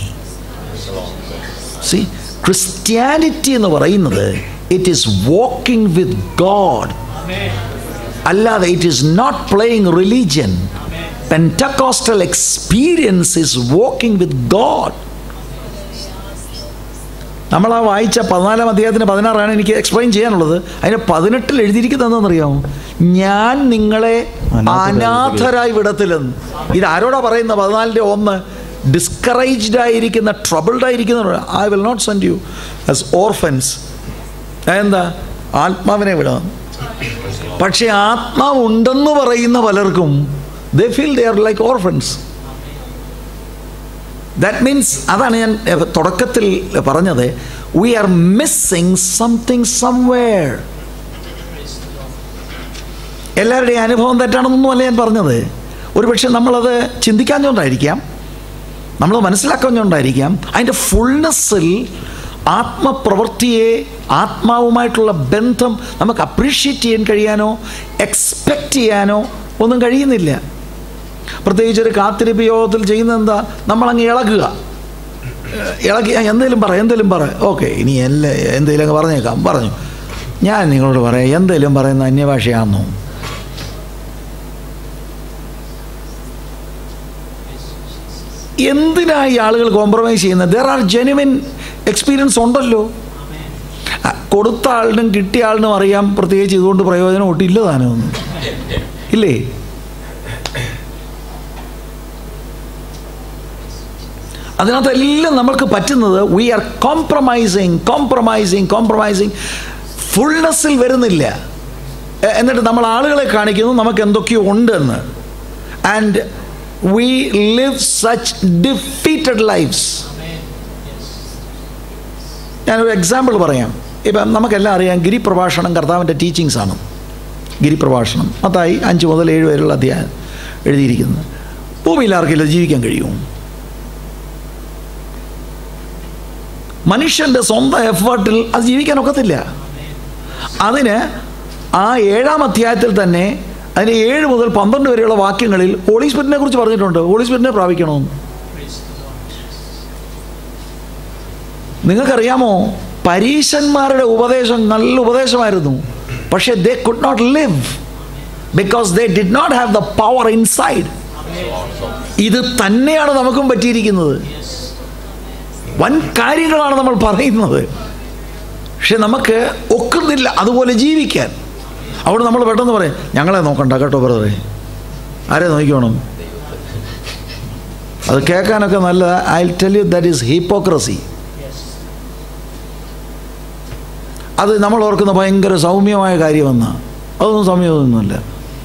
S1: see Christianity എന്ന് പറയുന്നത് it is walking with God അല്ലാതെ it is not playing religion Pentecostal experience is walking with God നമ്മൾ ആ വായിച്ച പതിനാലാം അധ്യായത്തിന് പതിനാറാണ് എനിക്ക് എക്സ്പ്ലെയിൻ ചെയ്യാനുള്ളത് അതിന് പതിനെട്ടിൽ എഴുതിയിരിക്കുന്നത് എന്താണെന്നറിയാമോ ഞാൻ നിങ്ങളെ അനാഥരായി വിടത്തില്ലെന്ന് ഇത് ആരോടാ പറയുന്നത് പതിനാലിൻ്റെ ഒന്ന് ഡിസ്കറേജ്ഡ് ആയിരിക്കുന്ന ട്രബിൾഡ് ആയിരിക്കുന്ന I will not send you as orphans എന്താ ആത്മാവിനെ വിടാം പക്ഷേ ആത്മാവ് ഉണ്ടെന്ന് പറയുന്ന പലർക്കും they feel they are like orphans that means അതാണ് ഞാൻ എഹ്, തുടക്കത്തിൽ പറഞ്ഞത് we are missing something somewhere എല്ലാവരുടെയും അനുഭവം തെറ്റാണെന്നൊന്നുമല്ല ഞാൻ പറഞ്ഞത് ഒരുപക്ഷെ നമ്മളത് ചിന്തിക്കാഞ്ഞുകൊണ്ടായിരിക്കാം നമ്മൾ മനസ്സിലാക്കാഞ്ഞുകൊണ്ടായിരിക്കാം അതിൻ്റെ ഫുൾനെസ്സിൽ ആത്മപ്രവൃത്തിയെ ആത്മാവുമായിട്ടുള്ള ബന്ധം നമുക്ക് അപ്രീഷിയേറ്റ് ചെയ്യാൻ കഴിയാനോ എക്സ്പെക്റ്റ് ചെയ്യാനോ ഒന്നും കഴിയുന്നില്ല പ്രത്യേകിച്ച് ഒരു കാത്തിരിപ്പ് യോഗത്തിൽ ചെയ്യുന്നത് എന്താ നമ്മളങ്ങ് ഇളകുക ഏഹ് ഇളകി "ആ, എന്തേലും പറ എന്തേലും പറ ഓക്കെ ഇനി എല്ലാ എന്തേലും അങ്ങ് പറഞ്ഞേക്കാം പറഞ്ഞു ഞാൻ നിങ്ങളോട് പറയാം എന്തേലും പറയുന്ന അന്യഭാഷയാണെന്നോ എന്തിനാ ഈ ആളുകൾ കോംപ്രമൈസ് ചെയ്യുന്നത് ദർ ആർ ജെനുവിൻ എക്സ്പീരിയൻസ് ഉണ്ടല്ലോ ആ, കൊടുത്ത ആളിനും കിട്ടിയ ആളിനും അറിയാം പ്രത്യേകിച്ച് ഇതുകൊണ്ട് പ്രയോജനം ഒട്ടില്ല താനൊന്നും ഇല്ലേ അതിനകത്തെല്ലാം നമ്മൾക്ക് പറ്റുന്നത് we are compromising compromising compromising ഫുൾനെസ്സിൽ വരുന്നില്ല എ- എന്നിട്ട് നമ്മൾ ആളുകളെ കാണിക്കുന്നു നമുക്ക് എന്തൊക്കെയോ ഉണ്ടെന്ന് and we live such defeated lifes ഞാനൊരു എക്സാമ്പിൾ പറയാം ഇപ്പം നമുക്കെല്ലാം അറിയാം ഗിരിപ്രഭാഷണം കർത്താവിൻ്റെ ടീച്ചിങ്സ് ആണ് ഗിരിപ്രഭാഷണം അതായി അഞ്ച് മുതൽ ഏഴ് വരെയുള്ള അധ്യായം എഴുതിയിരിക്കുന്നത് ഭൂമിയിൽ ആർക്കെങ്കിലും ജീവിക്കാൻ കഴിയുമോ മനുഷ്യൻ്റെ സ്വന്തം എഫേർട്ടിൽ അത് ജീവിക്കാൻ ഒക്കത്തില്ല അതിന് ആ ഏഴാം അധ്യായത്തിൽ തന്നെ അതിന് ഏഴ് മുതൽ പന്ത്രണ്ട് വരെയുള്ള വാക്യങ്ങളിൽ ഹോളി സ്പിരിറ്റിനെ കുറിച്ച് പറഞ്ഞിട്ടുണ്ട് ഹോളി സ്പിരിറ്റിനെ പ്രാപിക്കണമെന്ന് നിങ്ങൾക്കറിയാമോ പരീശന്മാരുടെ ഉപദേശം നല്ല ഉപദേശമായിരുന്നു പക്ഷേ they could not live because they did not have the power inside ഇത് തന്നെയാണ് നമുക്കും പറ്റിയിരിക്കുന്നത് വൻ കാര്യങ്ങളാണ് നമ്മൾ പറയുന്നത് പക്ഷെ നമുക്ക് ഒക്കുന്നില്ല അതുപോലെ ജീവിക്കാൻ അവിടെ നമ്മൾ പെട്ടെന്ന് പറയും ഞങ്ങളെ നോക്കണ്ട കേട്ടോ ബ്രദറെ ആരെ നോക്കിക്കോണം അത് കേൾക്കാനൊക്കെ നല്ല I tell you that is hypocrisy അത് നമ്മൾ ഓർക്കുന്ന ഭയങ്കര സൗമ്യമായ കാര്യമെന്നാണ് അതൊന്നും സൗമ്യമൊന്നുമില്ല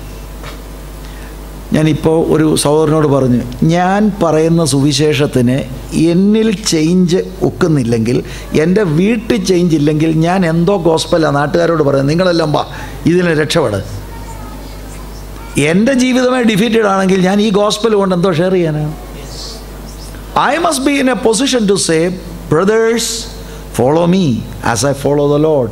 S1: ഞാനിപ്പോൾ ഒരു സഹോദരനോട് പറഞ്ഞു ഞാൻ പറയുന്ന സുവിശേഷത്തിന് എന്നിൽ ചേഞ്ച് ഒക്കുന്നില്ലെങ്കിൽ എൻ്റെ വീട്ടിൽ ചേഞ്ച് ഇല്ലെങ്കിൽ ഞാൻ എന്തോ ഗോസ്പലാണ് നാട്ടുകാരോട് പറയുന്നത് നിങ്ങളെല്ലാം വാ ഇതിനെ രക്ഷപ്പെട് എൻ്റെ ജീവിതമേ ഡിഫീറ്റഡ് ആണെങ്കിൽ ഞാൻ ഈ ഗോസ്പൽ കൊണ്ട് എന്തോ ഷെയർ ചെയ്യാനാണ് I must be in a position to say brothers follow me as I follow the Lord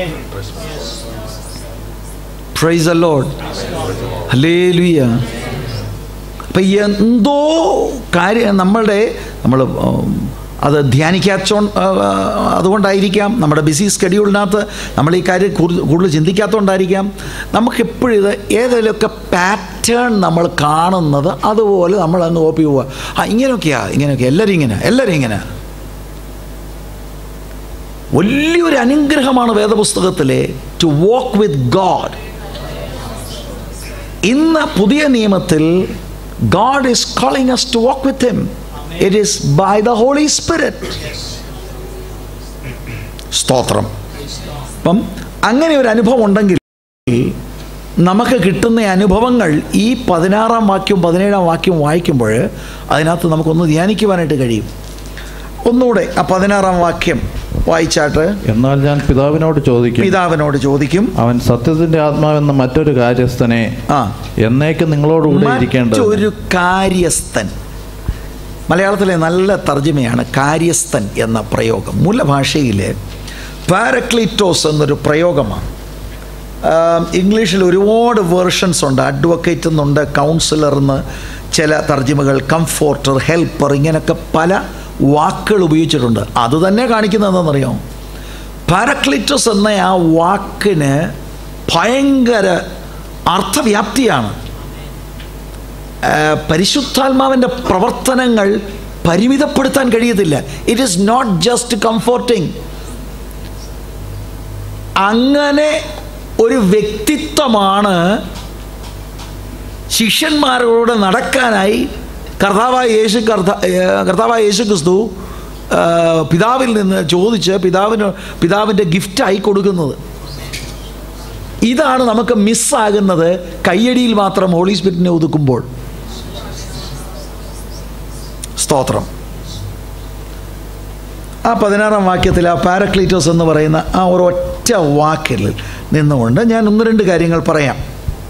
S1: praise the Lord hallelujah അപ്പം എന്തോ കാര്യം നമ്മളുടെ നമ്മൾ അത് ധ്യാനിക്കാച്ചോ അതുകൊണ്ടായിരിക്കാം നമ്മുടെ ബിസി സ്കെഡ്യൂളിനകത്ത് നമ്മൾ ഈ കാര്യം കൂടുതൽ കൂടുതൽ ചിന്തിക്കാത്തതുകൊണ്ടായിരിക്കാം നമുക്കെപ്പോഴും ഇത് ഏതെങ്കിലുമൊക്കെ പാറ്റേൺ നമ്മൾ കാണുന്നത് അതുപോലെ നമ്മൾ അങ്ങ് കോപ്പി പോവുക ആ ഇങ്ങനെയൊക്കെയാ ഇങ്ങനെയൊക്കെ എല്ലാവരും ഇങ്ങനെ എല്ലാവരും ഇങ്ങനെ വലിയൊരു അനുഗ്രഹമാണ് വേദപുസ്തകത്തിലെ ടു വാക്ക് വിത്ത് ഗോഡ് ഇന്ന് പുതിയ നിയമത്തിൽ God is calling us to walk with him it is by the holy Spirit സ്തോത്രം അപ്പം അങ്ങനെ ഒരു അനുഭവം ഉണ്ടെങ്കിൽ നമുക്ക് കിട്ടുന്ന അനുഭവങ്ങൾ ഈ പതിനാറാം വാക്യവും പതിനേഴാം വാക്യവും വായിക്കുമ്പോൾ അതിനകത്ത് നമുക്കൊന്ന് ധ്യാനിക്കുവാനായിട്ട് കഴിയും ഒന്നുകൂടെ ആ പതിനാറാം വാക്യം വായിച്ചാട്ട്
S2: എന്നാൽ ഞാൻ പിതാവിനോട് ചോദിക്കും
S1: പിതാവിനോട് ചോദിക്കും
S2: അവൻ സത്യത്തിന്റെ ആത്മാവെന്ന മറ്റൊരു കാര്യസ്ഥനെ
S1: ആ
S2: എന്നേക്കും നിങ്ങളോടുകൂടെ ഇരിക്കേണ്ടത്
S1: മറ്റൊരു കാര്യസ്ഥൻ മലയാളത്തിലെ നല്ല തർജ്ജമയാണ് കാര്യസ്ഥൻ എന്ന പ്രയോഗം മൂലഭാഷയിൽ പാരക്ലിറ്റോസ് എന്നൊരു പ്രയോഗമാണ് ഇംഗ്ലീഷിൽ ഒരുപാട് വേർഷൻസ് ഉണ്ട് അഡ്വക്കേറ്റ് എന്നുണ്ട് കൗൺസിലർ എന്ന് ചില തർജ്ജിമകൾ കംഫോർട്ടർ ഹെൽപ്പർ ഇങ്ങനെയൊക്കെ പല വാക്കുകൾ ഉപയോഗിച്ചിട്ടുണ്ട് അത് തന്നെ കാണിക്കുന്നത് എന്താണെന്നറിയാമോ പാരക്ലിറ്റസ് എന്ന ആ വാക്കിന് ഭയങ്കര അർത്ഥവ്യാപ്തിയാണ് ആ, പരിശുദ്ധാത്മാവിൻ്റെ പ്രവർത്തനങ്ങൾ പരിമിതപ്പെടുത്താൻ കഴിയത്തില്ല it is not just comforting അങ്ങനെ ഒരു വ്യക്തിത്വമാണ് ശിഷ്യന്മാരോട് നടക്കാനായി കർത്താവായ യേശു കർത്ത ഏഹ് കർത്താവായ യേശു ക്രിസ്തു ആ, പിതാവിൽ നിന്ന് ചോദിച്ച് പിതാവിന് പിതാവിൻ്റെ ഗിഫ്റ്റായി കൊടുക്കുന്നത് ഇതാണ് നമുക്ക് മിസ്സാകുന്നത് കയ്യടിയിൽ മാത്രം ഹോളി സ്പിരിറ്റിനെ ഒതുക്കുമ്പോൾ സ്തോത്രം ആ പതിനാറാം വാക്യത്തിൽ ആ പാരക്ലീറ്റോസ് എന്ന് പറയുന്ന ആ ഒരൊറ്റ വാക്കിൽ നിന്നുകൊണ്ട് ഞാൻ ഒന്ന് രണ്ട് കാര്യങ്ങൾ പറയാം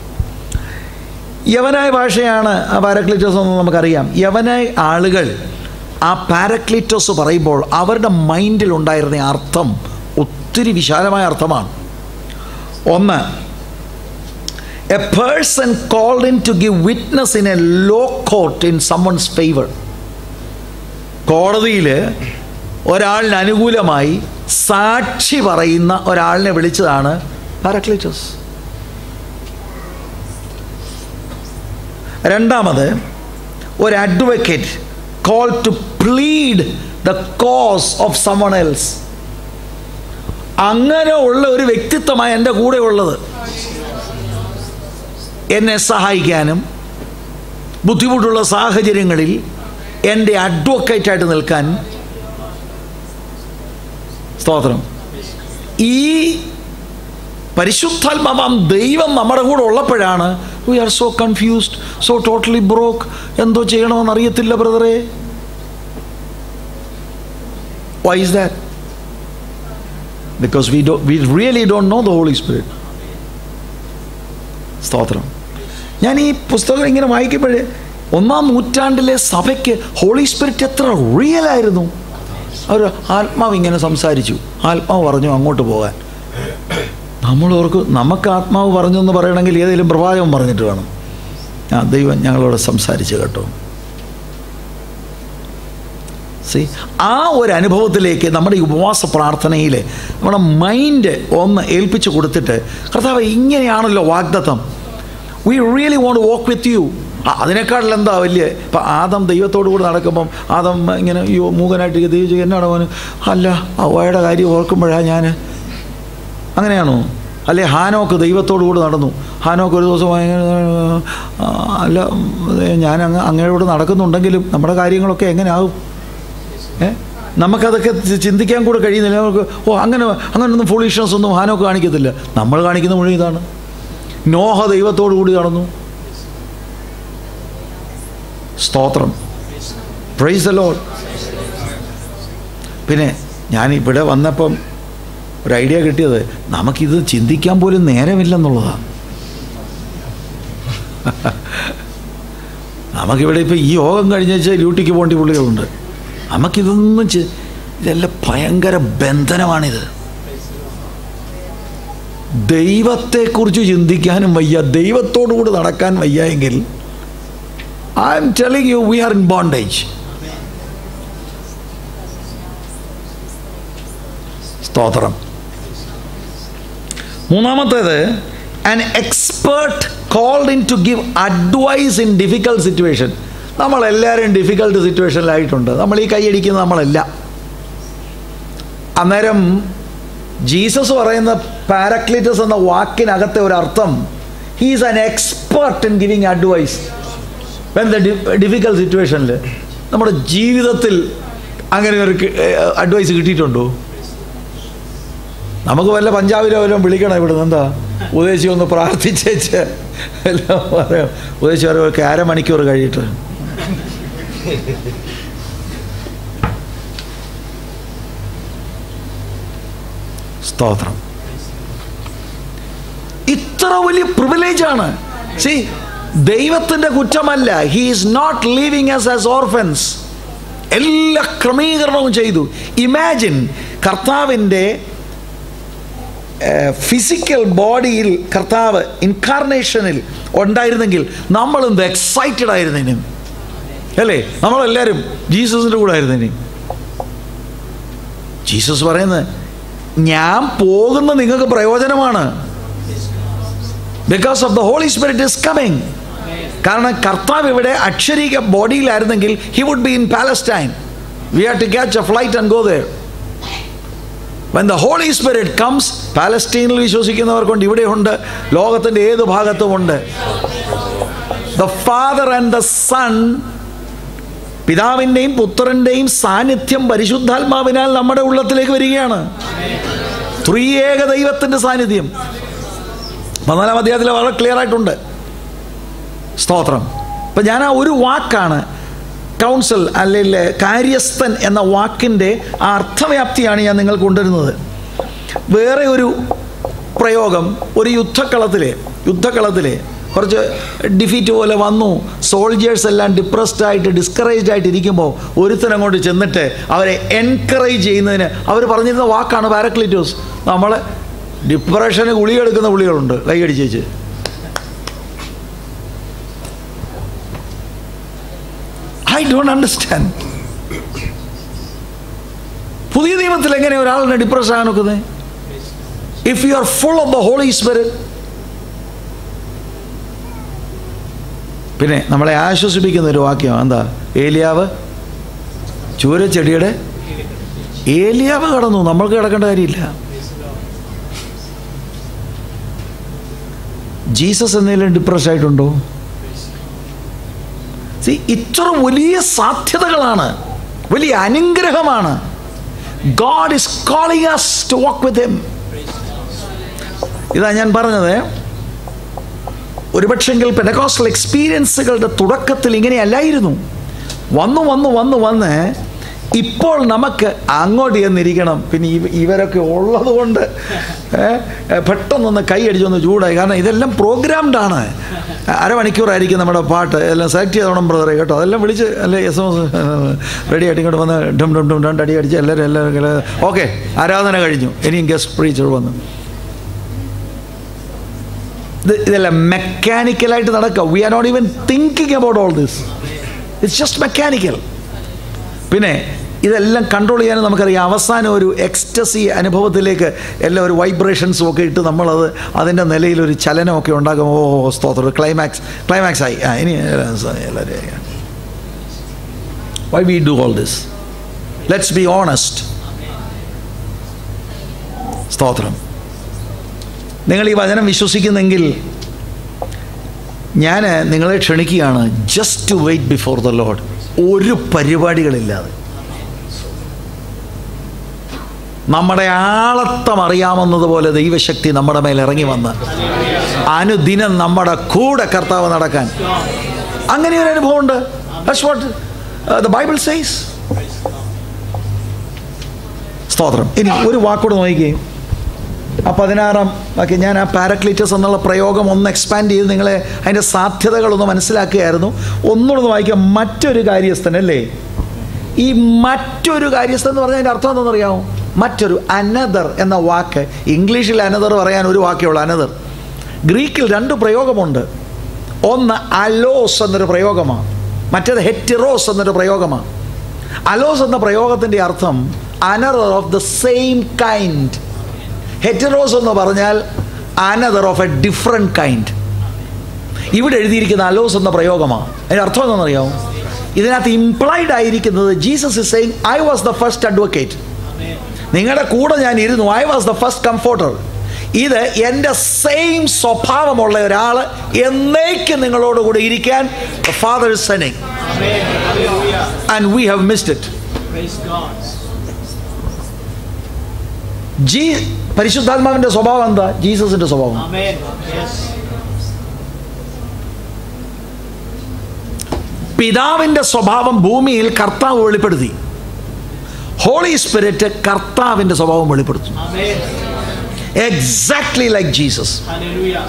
S1: യവനായ ഭാഷയാണ് ആ പാരക്ലീറ്റോസ് എന്ന് നമുക്കറിയാം യവനായ ആളുകൾ ആ പാരക്ലീറ്റോസ് പറയുമ്പോൾ അവരുടെ മൈൻഡിൽ ഉണ്ടായിരുന്ന അർത്ഥം ഒത്തിരി വിശാലമായ അർത്ഥമാണ് ഒന്ന് a person called in to give witness in a law court in someone's favour കോടതിയിൽ ഒരാളിന് അനുകൂലമായി സാക്ഷി പറയുന്ന ഒരാളിനെ വിളിച്ചതാണ് പാരക്ലിറ്റസ് രണ്ടാമത് ഒരു advocate call to plead the cause of someone else അങ്ങനെ ഉള്ള ഒരു വ്യക്തിത്വമായി എൻ്റെ കൂടെ ഉള്ളത് എന്നെ സഹായിക്കാനും ബുദ്ധിമുട്ടുള്ള സാഹചര്യങ്ങളിൽ എൻ്റെ അഡ്വക്കേറ്റായിട്ട് നിൽക്കാൻ സ്തോത്രം ഈ പരിശുദ്ധാത്മാവാം ദൈവം നമ്മുടെ കൂടെ ഉള്ളപ്പോഴാണ് we are so confused so totally broke എന്തോ ചെയ്യണമെന്ന് അറിയത്തില്ല ബ്രദറെ why is that because we do we really don't know the holy Spirit സ്തോത്രം ഞാൻ ഈ പുസ്തകം ഇങ്ങനെ വായിക്കുമ്പോഴേ ഒന്നാം നൂറ്റാണ്ടിലെ സഭയ്ക്ക് ഹോളി സ്പിരിറ്റ് എത്ര റിയൽ ആയിരുന്നു അവർ ആത്മാവ് ഇങ്ങനെ സംസാരിച്ചു ആത്മാവ് പറഞ്ഞു അങ്ങോട്ട് പോകാൻ നമ്മൾ ഓർക്ക് നമുക്ക് ആത്മാവ് പറഞ്ഞു എന്ന് പറയണമെങ്കിൽ ഏതെങ്കിലും പ്രവാചകം പറഞ്ഞിട്ട് വേണം ആ ദൈവം ഞങ്ങളോട് സംസാരിച്ചു കേട്ടോ സി ആ ഒരു അനുഭവത്തിലേക്ക് നമ്മുടെ ഈ ഉപവാസ പ്രാർത്ഥനയിൽ നമ്മുടെ മൈൻഡ് ഒന്ന് ഏൽപ്പിച്ചു കൊടുത്തിട്ട് കർത്താവ് ഇങ്ങനെയാണല്ലോ വാഗ്ദത്തം we really won't walk with you അതിനേക്കാളിൽ എന്താ വലിയ ഇപ്പം ആദം ദൈവത്തോടു കൂടി നടക്കുമ്പം ആദം ഇങ്ങനെ അയ്യോ മൂകനായിട്ട് ദൈവം എന്നാണ് അവന് അല്ല അവയുടെ കാര്യം ഓർക്കുമ്പോഴാണ് ഞാൻ അങ്ങനെയാണോ അല്ലെ ഹാനോക്ക് ദൈവത്തോടു കൂടി നടന്നു ഹാനോക്ക് ഒരു ദിവസം ഭയങ്കര, ആ, അല്ല ഞാൻ അങ്ങ് അങ്ങയോട് നടക്കുന്നുണ്ടെങ്കിലും നമ്മുടെ കാര്യങ്ങളൊക്കെ എങ്ങനെ ആകും ഏ നമുക്കതൊക്കെ ചി- ചിന്തിക്കാൻ കൂടെ കഴിയുന്നില്ല നമുക്ക് ഓ അങ്ങനെ അങ്ങനൊന്നും ഫുളിഷ്നസ് ഒന്നും ഹാനോക്ക് കാണിക്കത്തില്ല നമ്മൾ കാണിക്കുന്ന മുഴുവൻ ഇതാണ് നോഹ ദൈവത്തോടു കൂടി നടന്നു സ്തോത്രം പ്രൈസ് അലോ പിന്നെ ഞാൻ ഇവിടെ വന്നപ്പം ഒരു ഐഡിയ കിട്ടിയത് നമുക്കിത് ചിന്തിക്കാൻ പോലും നേരമില്ലെന്നുള്ളതാണ് നമുക്കിവിടെ ഇപ്പോൾ ഈ യോഗം കഴിഞ്ഞ വെച്ചാൽ ഡ്യൂട്ടിക്ക് പോകേണ്ട പുള്ളികളുണ്ട് നമുക്കിതൊന്നും ചെ- ഇതെല്ലാം ഭയങ്കര ബന്ധനമാണിത് ദൈവത്തെക്കുറിച്ച് ചിന്തിക്കാനും വയ്യ ദൈവത്തോടു കൂടി നടക്കാൻ വയ്യ എങ്കിൽ I am telling you we are in bondage സ്തോത്രം മൂന്നാമത്തേത് an expert called in to give advice in difficult situation നമ്മളെല്ലാവരും ഡിഫിക്കൽട്ട് സിറ്റുവേഷനിലായിട്ടുണ്ട് നമ്മൾ ഈ കൈയടിക്കുന്ന നമ്മളല്ല അന്നേരം ജീസസ് പറയുന്ന പാരക്ലിറ്റസ് എന്ന വാക്കിനകത്തെ ഒരു അർത്ഥം he's an expert in giving advice when the difficult സിറ്റുവേഷനിൽ നമ്മുടെ ജീവിതത്തിൽ അങ്ങനെ ഒരു അഡ്വൈസ് കിട്ടിയിട്ടുണ്ടോ നമുക്ക് വല്ല പഞ്ചാബിലോ വല്ലതും വിളിക്കണം ഇവിടുന്ന് എന്താ ഉദ്ദേശിച്ച് ഒന്ന് പ്രാർത്ഥിച്ചേച്ച് എല്ലാം പറയാം ഉദ്ദേശിച്ച് പറയാം ഒരു അരമണിക്കൂർ കഴിയിട്ട് സ്തോത്രം ഇത്ര വലിയ പ്രിവിലേജാണ് സി ദൈവത്തിൻ്റെ കുറ്റമല്ല he is not leaving as as orphans എല്ലാ ക്രമീകരണവും ചെയ്തു ഇമാജിൻ കർത്താവിൻ്റെ ഫിസിക്കൽ ബോഡിയിൽ കർത്താവ് ഇൻകാർണേഷനിൽ ഉണ്ടായിരുന്നെങ്കിൽ നമ്മളെന്ത് എക്സൈറ്റഡ് ആയിരുന്നേനും അല്ലേ നമ്മളെല്ലാവരും ജീസസിൻ്റെ കൂടെ ആയിരുന്നേനും ജീസസ് പറയുന്നത് ഞാൻ പോകുന്ന നിങ്ങൾക്ക് പ്രയോജനമാണ് because of the holy spirit is coming കാരണം കർത്താവ് ഇവിടെ അക്ഷരീക ബോഡിയിലായിരുന്നെങ്കിൽ he would be in Palestine we have to catch a flight and go there when the holy Spirit comes പാലസ്റ്റീനിൽ വിശ്വസിക്കുന്നവർക്കുണ്ട് ഇവിടെയുണ്ട് ലോകത്തിൻ്റെ ഏത് ഭാഗത്തുമുണ്ട് the father and the Son പിതാവിൻ്റെയും പുത്രൻ്റെയും സാന്നിധ്യം പരിശുദ്ധാത്മാവിനാൽ നമ്മുടെ ഉള്ളത്തിലേക്ക് വരികയാണ് ത്രിയേക ദൈവത്തിൻ്റെ സാന്നിധ്യം പതിനാലാം അധ്യായത്തിൽ വളരെ ക്ലിയർ ആയിട്ടുണ്ട് സ്തോത്രം അപ്പം ഞാൻ ആ ഒരു വാക്കാണ് കൗൺസിൽ അല്ലെങ്കിൽ കാര്യസ്ഥൻ എന്ന വാക്കിൻ്റെ ആ അർത്ഥവ്യാപ്തിയാണ് ഞാൻ നിങ്ങൾക്ക് കൊണ്ടുവരുന്നത് വേറെ ഒരു പ്രയോഗം ഒരു യുദ്ധക്കളത്തിലെ യുദ്ധക്കളത്തിലെ കുറച്ച് ഡിഫീറ്റ് പോലെ വന്നു സോൾജേഴ്സ് എല്ലാം ഡിപ്രസ്ഡ് ആയിട്ട് ഡിസ്കറേജ്ഡ് ആയിട്ട് ഇരിക്കുമ്പോൾ ഒരുത്തൻ അങ്ങോട്ട് ചെന്നിട്ട് അവരെ എൻകറേജ് ചെയ്യുന്നതിന് അവർ പറഞ്ഞിരുന്ന വാക്കാണ് പാരക്ലിറ്റോസ് നമ്മൾ ഡിപ്രഷന് ഗുളിക എടുക്കുന്ന ഗുളികളുണ്ട് കൈയടിച്ചേച്ച് ഐ ഡോണ്ട് അണ്ടർസ്റ്റാൻഡ് പുതിയ നിയമത്തിൽ എങ്ങനെ ഒരാളിനെ ഡിപ്രഷൻ ആകാൻ നോക്കുന്നത് if you are full of the holy Spirit പിന്നെ നമ്മളെ ആശ്വസിപ്പിക്കുന്ന ഒരു വാക്യം എന്താ ഏലിയാവ് ചൂരച്ചെടിയുടെ ഏലിയാവ് കടന്നു നമ്മൾക്ക് കിടക്കേണ്ട കാര്യമില്ല ജീസസ് എന്തെങ്കിലും ഡിപ്രസ് ആയിട്ടുണ്ടോ See, ഇത്ര വലിയ സാധ്യതകളാണ് വലിയ അനുഗ്രഹമാണ് God is calling us to walk with him ഇതാ ഞാൻ പറഞ്ഞത് ഒരുപക്ഷെങ്കിൽ പെനക്കോസ്റ്റൽ എക്സ്പീരിയൻസുകളുടെ തുടക്കത്തിൽ ഇങ്ങനെയല്ലായിരുന്നു വന്നു വന്നു വന്നു വന്ന് ഇപ്പോൾ നമുക്ക് അങ്ങോട്ട് ചെന്നിരിക്കണം പിന്നെ ഇവ ഇവരൊക്കെ ഉള്ളത് കൊണ്ട് ഏ, പെട്ടെന്നൊന്ന് കൈ അടിച്ചൊന്ന് ചൂടായി കാരണം ഇതെല്ലാം പ്രോഗ്രാംഡ് ആണ് അരമണിക്കൂറായിരിക്കും നമ്മുടെ പാട്ട് എല്ലാം സെലക്ട് ചെയ്തോണം ബ്രദറെ കേട്ടോ അതെല്ലാം വിളിച്ച് അല്ലെ എസ് എം എസ് റെഡി ആയിട്ട് ഇങ്ങോട്ട് വന്ന് ഡം ഡം ഡം രണ്ട് അടി അടിച്ച് എല്ലാവരും എല്ലാവരും ഓക്കെ ആരാധന കഴിഞ്ഞു ഇനിയും ഗസ്റ്റ് പ്രീച്ചർ വന്നു ഇത് ഇതെല്ലാം മെക്കാനിക്കലായിട്ട് നടക്കുക we are not even thinking about all this it's just mechanical പിന്നെ ഇതെല്ലാം കൺട്രോൾ ചെയ്യാൻ നമുക്കറിയാം അവസാനം ഒരു എക്സ്റ്റസി അനുഭവത്തിലേക്ക് എല്ലാം ഒരു വൈബ്രേഷൻസും ഒക്കെ ഇട്ട് നമ്മളത് അതിൻ്റെ നിലയിൽ ഒരു ചലനമൊക്കെ ഉണ്ടാക്കും ഓ സ്തോത്രം ക്ലൈമാക്സ് ക്ലൈമാക്സ് ആയി ആ ഇനി എല്ലാവരും why we do all this let's be honest സ്തോത്രം നിങ്ങൾ ഈ വചനം വിശ്വസിക്കുന്നെങ്കിൽ ഞാൻ നിങ്ങളെ ക്ഷണിക്കുകയാണ് just to wait before the Lord ഒരു പരിപാടികളില്ലാതെ നമ്മുടെ ആളത്തം അറിയാമെന്നതുപോലെ ദൈവശക്തി നമ്മുടെ മേൽ ഇറങ്ങി വന്ന് അനുദിനം നമ്മുടെ കൂടെ കർത്താവ് നടക്കാൻ അങ്ങനെ ഒരു അനുഭവമുണ്ട് That's what uh, the Bible says. സ്തോത്രം ഇനി ഒരു വാക്കൂടെ നോക്കുകയും ആ പതിനാറാം വാക്യ ഞാൻ ആ പാരക്ലിറ്റസ് എന്നുള്ള പ്രയോഗം ഒന്ന് എക്സ്പാൻഡ് ചെയ്ത് നിങ്ങളെ അതിൻ്റെ സാധ്യതകളൊന്ന് മനസ്സിലാക്കുകയായിരുന്നു ഒന്നുകൂടെ ഒന്ന് വായിക്കാം മറ്റൊരു കാര്യസ്ഥൻ അല്ലേ ഈ മറ്റൊരു കാര്യസ്ഥൻ എന്ന് പറഞ്ഞാൽ അതിൻ്റെ അർത്ഥം എന്താണെന്നറിയാമോ മറ്റൊരു അനദർ എന്ന വാക്ക് ഇംഗ്ലീഷിൽ അനദർ പറയാൻ ഒരു വാക്കേ ഉള്ളൂ അനദർ ഗ്രീക്കിൽ രണ്ട് പ്രയോഗമുണ്ട് ഒന്ന് അലോസ് എന്നൊരു പ്രയോഗമാണ് മറ്റേത് ഹെറ്റിറോസ് എന്നൊരു പ്രയോഗമാണ് അലോസ് എന്ന പ്രയോഗത്തിൻ്റെ അർത്ഥം another of the same kind ഹെറ്ററോസ് എന്ന് പറഞ്ഞാൽ another of a different kind ഇവിടെ എഴുതിയിരിക്കുന്ന അലോസ് എന്ന പ്രയോഗമാണ് അതിൻ്റെ അർത്ഥം എന്താണെന്നറിയാമോ ഇതിനകത്ത് ഇംപ്ലൈഡ് ആയിരിക്കുന്നത് Jesus is saying I was the first advocate നിങ്ങളുടെ കൂടെ ഞാൻ ഇരുന്നു I was the first comforter ഇത് എൻ്റെ സെയിം സ്വഭാവമുള്ള ഒരാൾ എന്നേക്കും നിങ്ങളോട് കൂടെ ഇരിക്കാൻ ഫാദർ ഇസ് സെനിങ് and we have missed it
S3: Praise God.
S1: ജി പരിശുദ്ധാത്മാവിൻ്റെ സ്വഭാവം എന്താ ജീസസിൻ്റെ സ്വഭാവം
S3: Amen. Yes.
S1: പിതാവിൻ്റെ സ്വഭാവം ഭൂമിയിൽ കർത്താവ് വെളിപ്പെടുത്തി ഹോളി സ്പിരിറ്റ് കർത്താവിൻ്റെ സ്വഭാവം വെളിപ്പെടുത്തുന്നു
S3: Amen.
S1: Exactly like Jesus
S3: Hallelujah.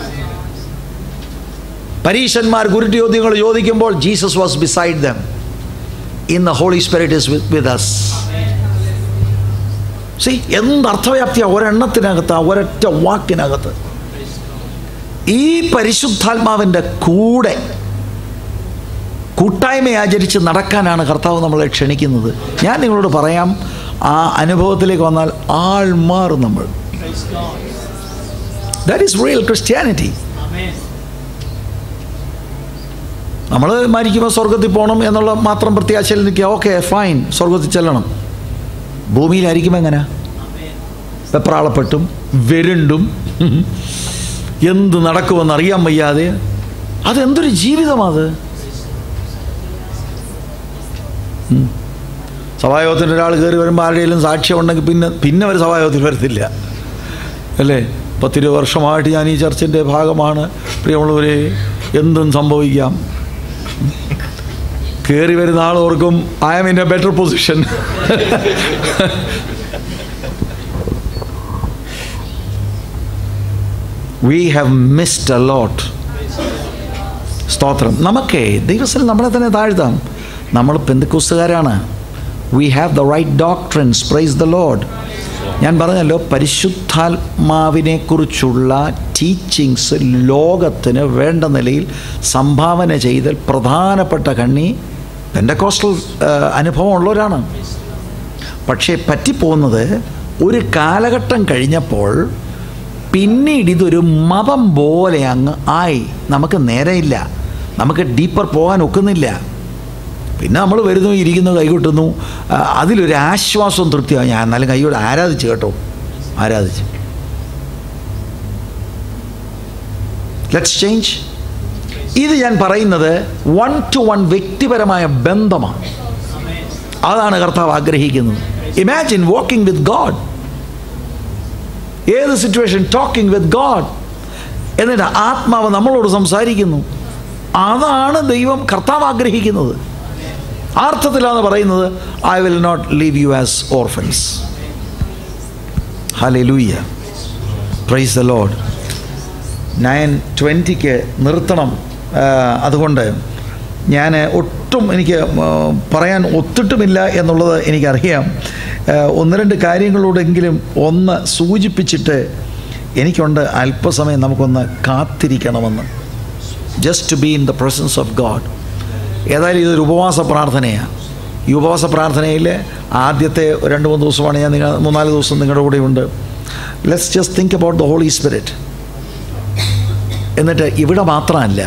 S1: പരീശന്മാർ ഗുരുചോദ്യങ്ങൾ ചോദിക്കുമ്പോൾ Jesus was beside them in the holy spirit is with us see എന്ത് അർത്ഥവ്യാപ്തിയാ ഒരെണ്ണത്തിനകത്ത് ആ ഒരൊറ്റ വാക്കിനകത്ത് ഈ പരിശുദ്ധാത്മാവിൻ്റെ കൂടെ കൂട്ടായ്മ ആചരിച്ച് നടക്കാനാണ് കർത്താവ് നമ്മളെ ക്ഷണിക്കുന്നത് ഞാൻ നിങ്ങളോട് പറയാം ആ അനുഭവത്തിലേക്ക് വന്നാൽ ആൾ മാറും നമ്മൾ ദാറ്റ് ഈസ് റിയൽ ക്രിസ്ത്യാനിറ്റി നമ്മൾ മരിക്കുമ്പോൾ സ്വർഗത്തിൽ പോകണം എന്നുള്ള മാത്രം പ്രത്യാശയിൽ നിൽക്കുക ഓക്കെ ഫൈൻ സ്വർഗത്തിൽ ചെല്ലണം ഭൂമിയിലായിരിക്കും എങ്ങനെ വെപ്രാളപ്പെട്ടും വെരുണ്ടും എന്ത് നടക്കുമെന്ന് അറിയാൻ വയ്യാതെ അതെന്തൊരു ജീവിതമാത് സഭായോഗത്തിന് ഒരാൾ കയറി വരുമ്പോൾ ആരുടെയും സാക്ഷ്യം ഉണ്ടെങ്കിൽ പിന്നെ പിന്നെ ഒരു സഭായോഗത്തിൽ വരത്തില്ല അല്ലേ പത്തിരുപത് വർഷമായിട്ട് ഞാൻ ഈ ചർച്ചിൻ്റെ ഭാഗമാണ് പ്രിയമുള്ളവരെ എന്തും സംഭവിക്കാം കയറി വരുന്ന ആൾ ഓർക്കും I am in a better position we have missed a lot സ്തോത്രം നമുക്കേ ദൈവത്തിൽ നമ്മളെ തന്നെ താഴ്ത്താം നമ്മൾ പെന്തുക്കുസ്തുകാരാണ് we have the right doctrines praise the Lord ഞാൻ പറഞ്ഞല്ലോ പരിശുദ്ധാത്മാവിനെക്കുറിച്ചുള്ള ടീച്ചിങ്സ് ലോകത്തിന് വേണ്ട നിലയിൽ സംഭാവന ചെയ്തൽ പ്രധാനപ്പെട്ട കണ്ണി പെൻഡക്കോസ്റ്റൽ അനുഭവമുള്ളവരാണ് പക്ഷേ പറ്റിപ്പോകുന്നത് ഒരു കാലഘട്ടം കഴിഞ്ഞപ്പോൾ പിന്നീട് ഇതൊരു മതം പോലെ അങ്ങ് ആയി നമുക്ക് നേരെയില്ല നമുക്ക് ഡീപ്പർ പോകാൻ ഒക്കുന്നില്ല പിന്നെ നമ്മൾ വരുന്നു ഇരിക്കുന്നു കൈകൊട്ടുന്നു ആ, അതിലൊരു ആശ്വാസവും തൃപ്തിയാവും ഞാൻ എന്നാലും കൈകൊണ്ട് ആരാധിച്ചു കേട്ടോ ആരാധിച്ചു ലെറ്റ്സ് ചേഞ്ച് ഇത് ഞാൻ പറയുന്നത് വൺ ടു വൺ വ്യക്തിപരമായ ബന്ധമാണ് അതാണ് കർത്താവ് ആഗ്രഹിക്കുന്നത് ഇമാജിൻ വാക്കിംഗ് വിത്ത് ഗോഡ് ഏത് സിറ്റുവേഷൻ ടോക്കിംഗ് വിത്ത് ഗോഡ് എന്നിട്ട് ആത്മാവ് നമ്മളോട് സംസാരിക്കുന്നു അതാണ് ദൈവം കർത്താവ് ആഗ്രഹിക്കുന്നത് ആ അർത്ഥത്തിലാണ് പറയുന്നത് I will not leave you as orphans hallelujah praise the Lord nine ട്വൻറ്റിക്ക് നിർത്തണം ആ, അതുകൊണ്ട് ഞാൻ ഒട്ടും എനിക്ക് ആ, പറയാൻ ഒത്തിട്ടുമില്ല എന്നുള്ളത് എനിക്കറിയാം ആ, ഒന്ന് രണ്ട് കാര്യങ്ങളോടെങ്കിലും ഒന്ന് സൂചിപ്പിച്ചിട്ട് എനിക്കുണ്ട് അല്പസമയം നമുക്കൊന്ന് കാത്തിരിക്കണമെന്ന് just to be in the presence of God ഏതായാലും ഇതൊരു ഉപവാസ പ്രാർത്ഥനയാണ് ഈ ഉപവാസ പ്രാർത്ഥനയിൽ ആദ്യത്തെ രണ്ട് മൂന്ന് ദിവസമാണ് ഞാൻ നിങ്ങൾ മൂന്നാല് ദിവസം നിങ്ങളുടെ കൂടെ ഉണ്ട് let's just think about the holy Spirit എന്നിട്ട് ഇവിടെ മാത്രമല്ല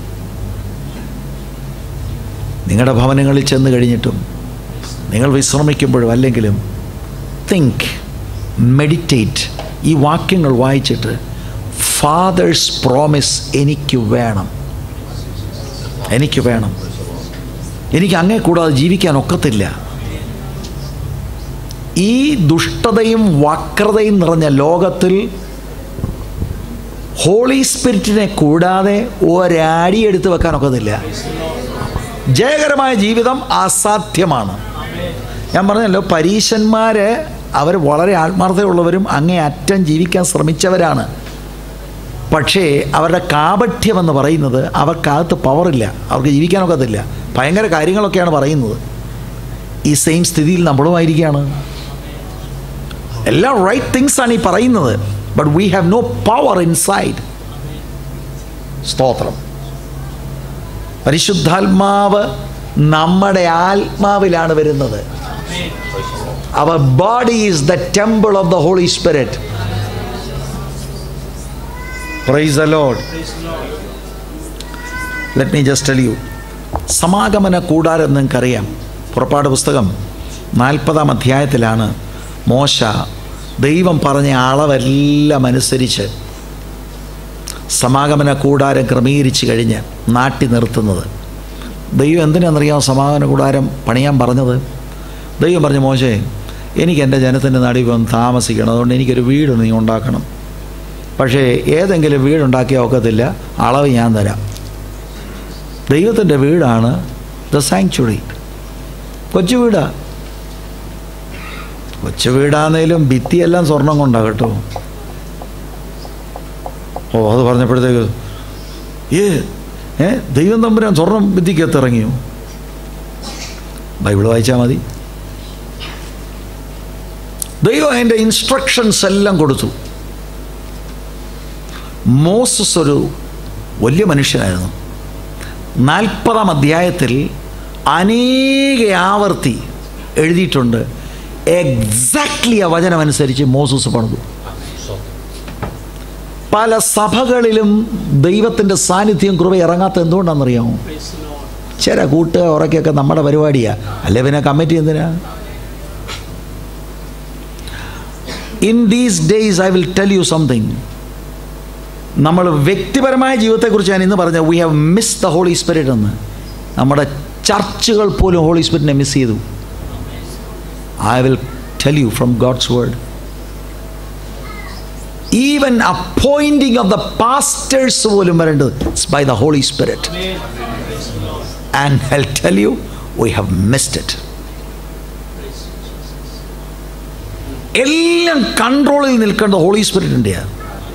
S1: നിങ്ങളുടെ ഭവനങ്ങളിൽ ചെന്ന് കഴിഞ്ഞിട്ടും നിങ്ങൾ വിശ്രമിക്കുമ്പോഴും അല്ലെങ്കിലും തിങ്ക് മെഡിറ്റേറ്റ് ഈ വാക്യങ്ങൾ വായിച്ചിട്ട് ഫാദേഴ്സ് പ്രോമിസ് എനിക്ക് വേണം എനിക്ക് വേണം എനിക്ക് അങ്ങേ കൂടാതെ ജീവിക്കാൻ ഒക്കത്തില്ല ഈ ദുഷ്ടതയും വക്രതയും നിറഞ്ഞ ലോകത്തിൽ ഹോളി സ്പിരിറ്റിനെ കൂടാതെ ഒരാടി എടുത്ത് വെക്കാൻ ഒക്കത്തില്ല ജയകരമായ ജീവിതം അസാധ്യമാണ് ഞാൻ പറഞ്ഞല്ലോ പരീശന്മാര് അവർ വളരെ ആത്മാർത്ഥതയുള്ളവരും അങ്ങേ അറ്റം ജീവിക്കാൻ ശ്രമിച്ചവരാണ് പക്ഷേ അവരുടെ കാപഠ്യം എന്ന് പറയുന്നത് അവർക്കകത്ത് പവറില്ല അവർക്ക് ജീവിക്കാനൊക്കത്തില്ല ഭയങ്കര കാര്യങ്ങളൊക്കെയാണ് പറയുന്നത് ഈ സെയിം സ്ഥിതിയിൽ നമ്മളുമായിരിക്കുകയാണ് എല്ലാം റൈറ്റ് തിങ്സ് ആണ് ഈ പറയുന്നത് but we have no power inside സ്തോത്രം പരിശുദ്ധാത്മാവ് നമ്മുടെ ആത്മാവിലാണ് വരുന്നത് അവർ body is the temple of the holy Spirit praise the Lord let me just tell you സമാഗമന കൂടാരം നിങ്ങൾക്കറിയാം പുറപ്പാട് പുസ്തകം നാൽപ്പതാം അധ്യായത്തിലാണ് മോശ ദൈവം പറഞ്ഞ അളവെല്ലാം അനുസരിച്ച് സമാഗമന കൂടാരം ക്രമീകരിച്ച് കഴിഞ്ഞ് നാട്ടി നിർത്തുന്നത് ദൈവം എന്തിനാണെന്നറിയാം സമാഗമന കൂടാരം പണിയാൻ പറഞ്ഞത് ദൈവം പറഞ്ഞു മോശേ എനിക്ക് എൻ്റെ ജനത്തിൻ്റെ നടുവിൽ വന്ന് താമസിക്കണം അതുകൊണ്ട് എനിക്കൊരു വീട് നീ ഉണ്ടാക്കണം പക്ഷേ ഏതെങ്കിലും വീടുണ്ടാക്കിയാൽ ഒക്കത്തില്ല അളവ് ഞാൻ തരാം ദൈവത്തിൻ്റെ വീടാണ് ദ സാങ്ച്വറി കൊച്ചു വീടാ കൊച്ചു വീടാന്നേലും ഭിത്തിയെല്ലാം സ്വർണം കൊണ്ടാണ് കേട്ടോ ഓ അത് പറഞ്ഞപ്പോഴത്തേക്ക് ഏ ഏ ദൈവം തമ്പുരാൻ സ്വർണം ഭിത്തിക്കകത്ത് ഇറങ്ങിയോ ബൈബിൾ വായിച്ചാൽ മതി ദൈവം അതിൻ്റെ ഇൻസ്ട്രക്ഷൻസ് എല്ലാം കൊടുത്തു മോസസ് ഒരു വലിയ മനുഷ്യനായിരുന്നു നാൽപ്പതാം അധ്യായത്തിൽ അനേക ആവർത്തി എഴുതിയിട്ടുണ്ട് എക്സാക്ട്ലി ആ വചനമനുസരിച്ച് മോസസ് പണിതു പല സഭകളിലും ദൈവത്തിൻ്റെ സാന്നിധ്യം കൃപ ഇറങ്ങാത്ത എന്തുകൊണ്ടാണെന്നറിയാമോ ചില കൂട്ടുക ഉറക്കൊക്കെ നമ്മുടെ പരിപാടിയാ അല്ലെ പിന്നെ കമ്മിറ്റി എന്തിനാ in these days I will tell you something നമ്മൾ വ്യക്തിപരമായ ജീവിതത്തെക്കുറിച്ച് ഞാൻ ഇന്ന് പറഞ്ഞ we have miss the holy Spirit എന്ന് നമ്മുടെ ചർച്ചുകൾ പോലും ഹോളി സ്പിരിറ്റിനെ മിസ് ചെയ്തു I will tell you from God's word even appointing of the pastors പോലും വരേണ്ടത് it's by the holy Spirit and I tell you we have missed it എല്ലാം കൺട്രോളിൽ നിൽക്കേണ്ട ഹോളി സ്പിരിറ്റിൻ്റെയാണ്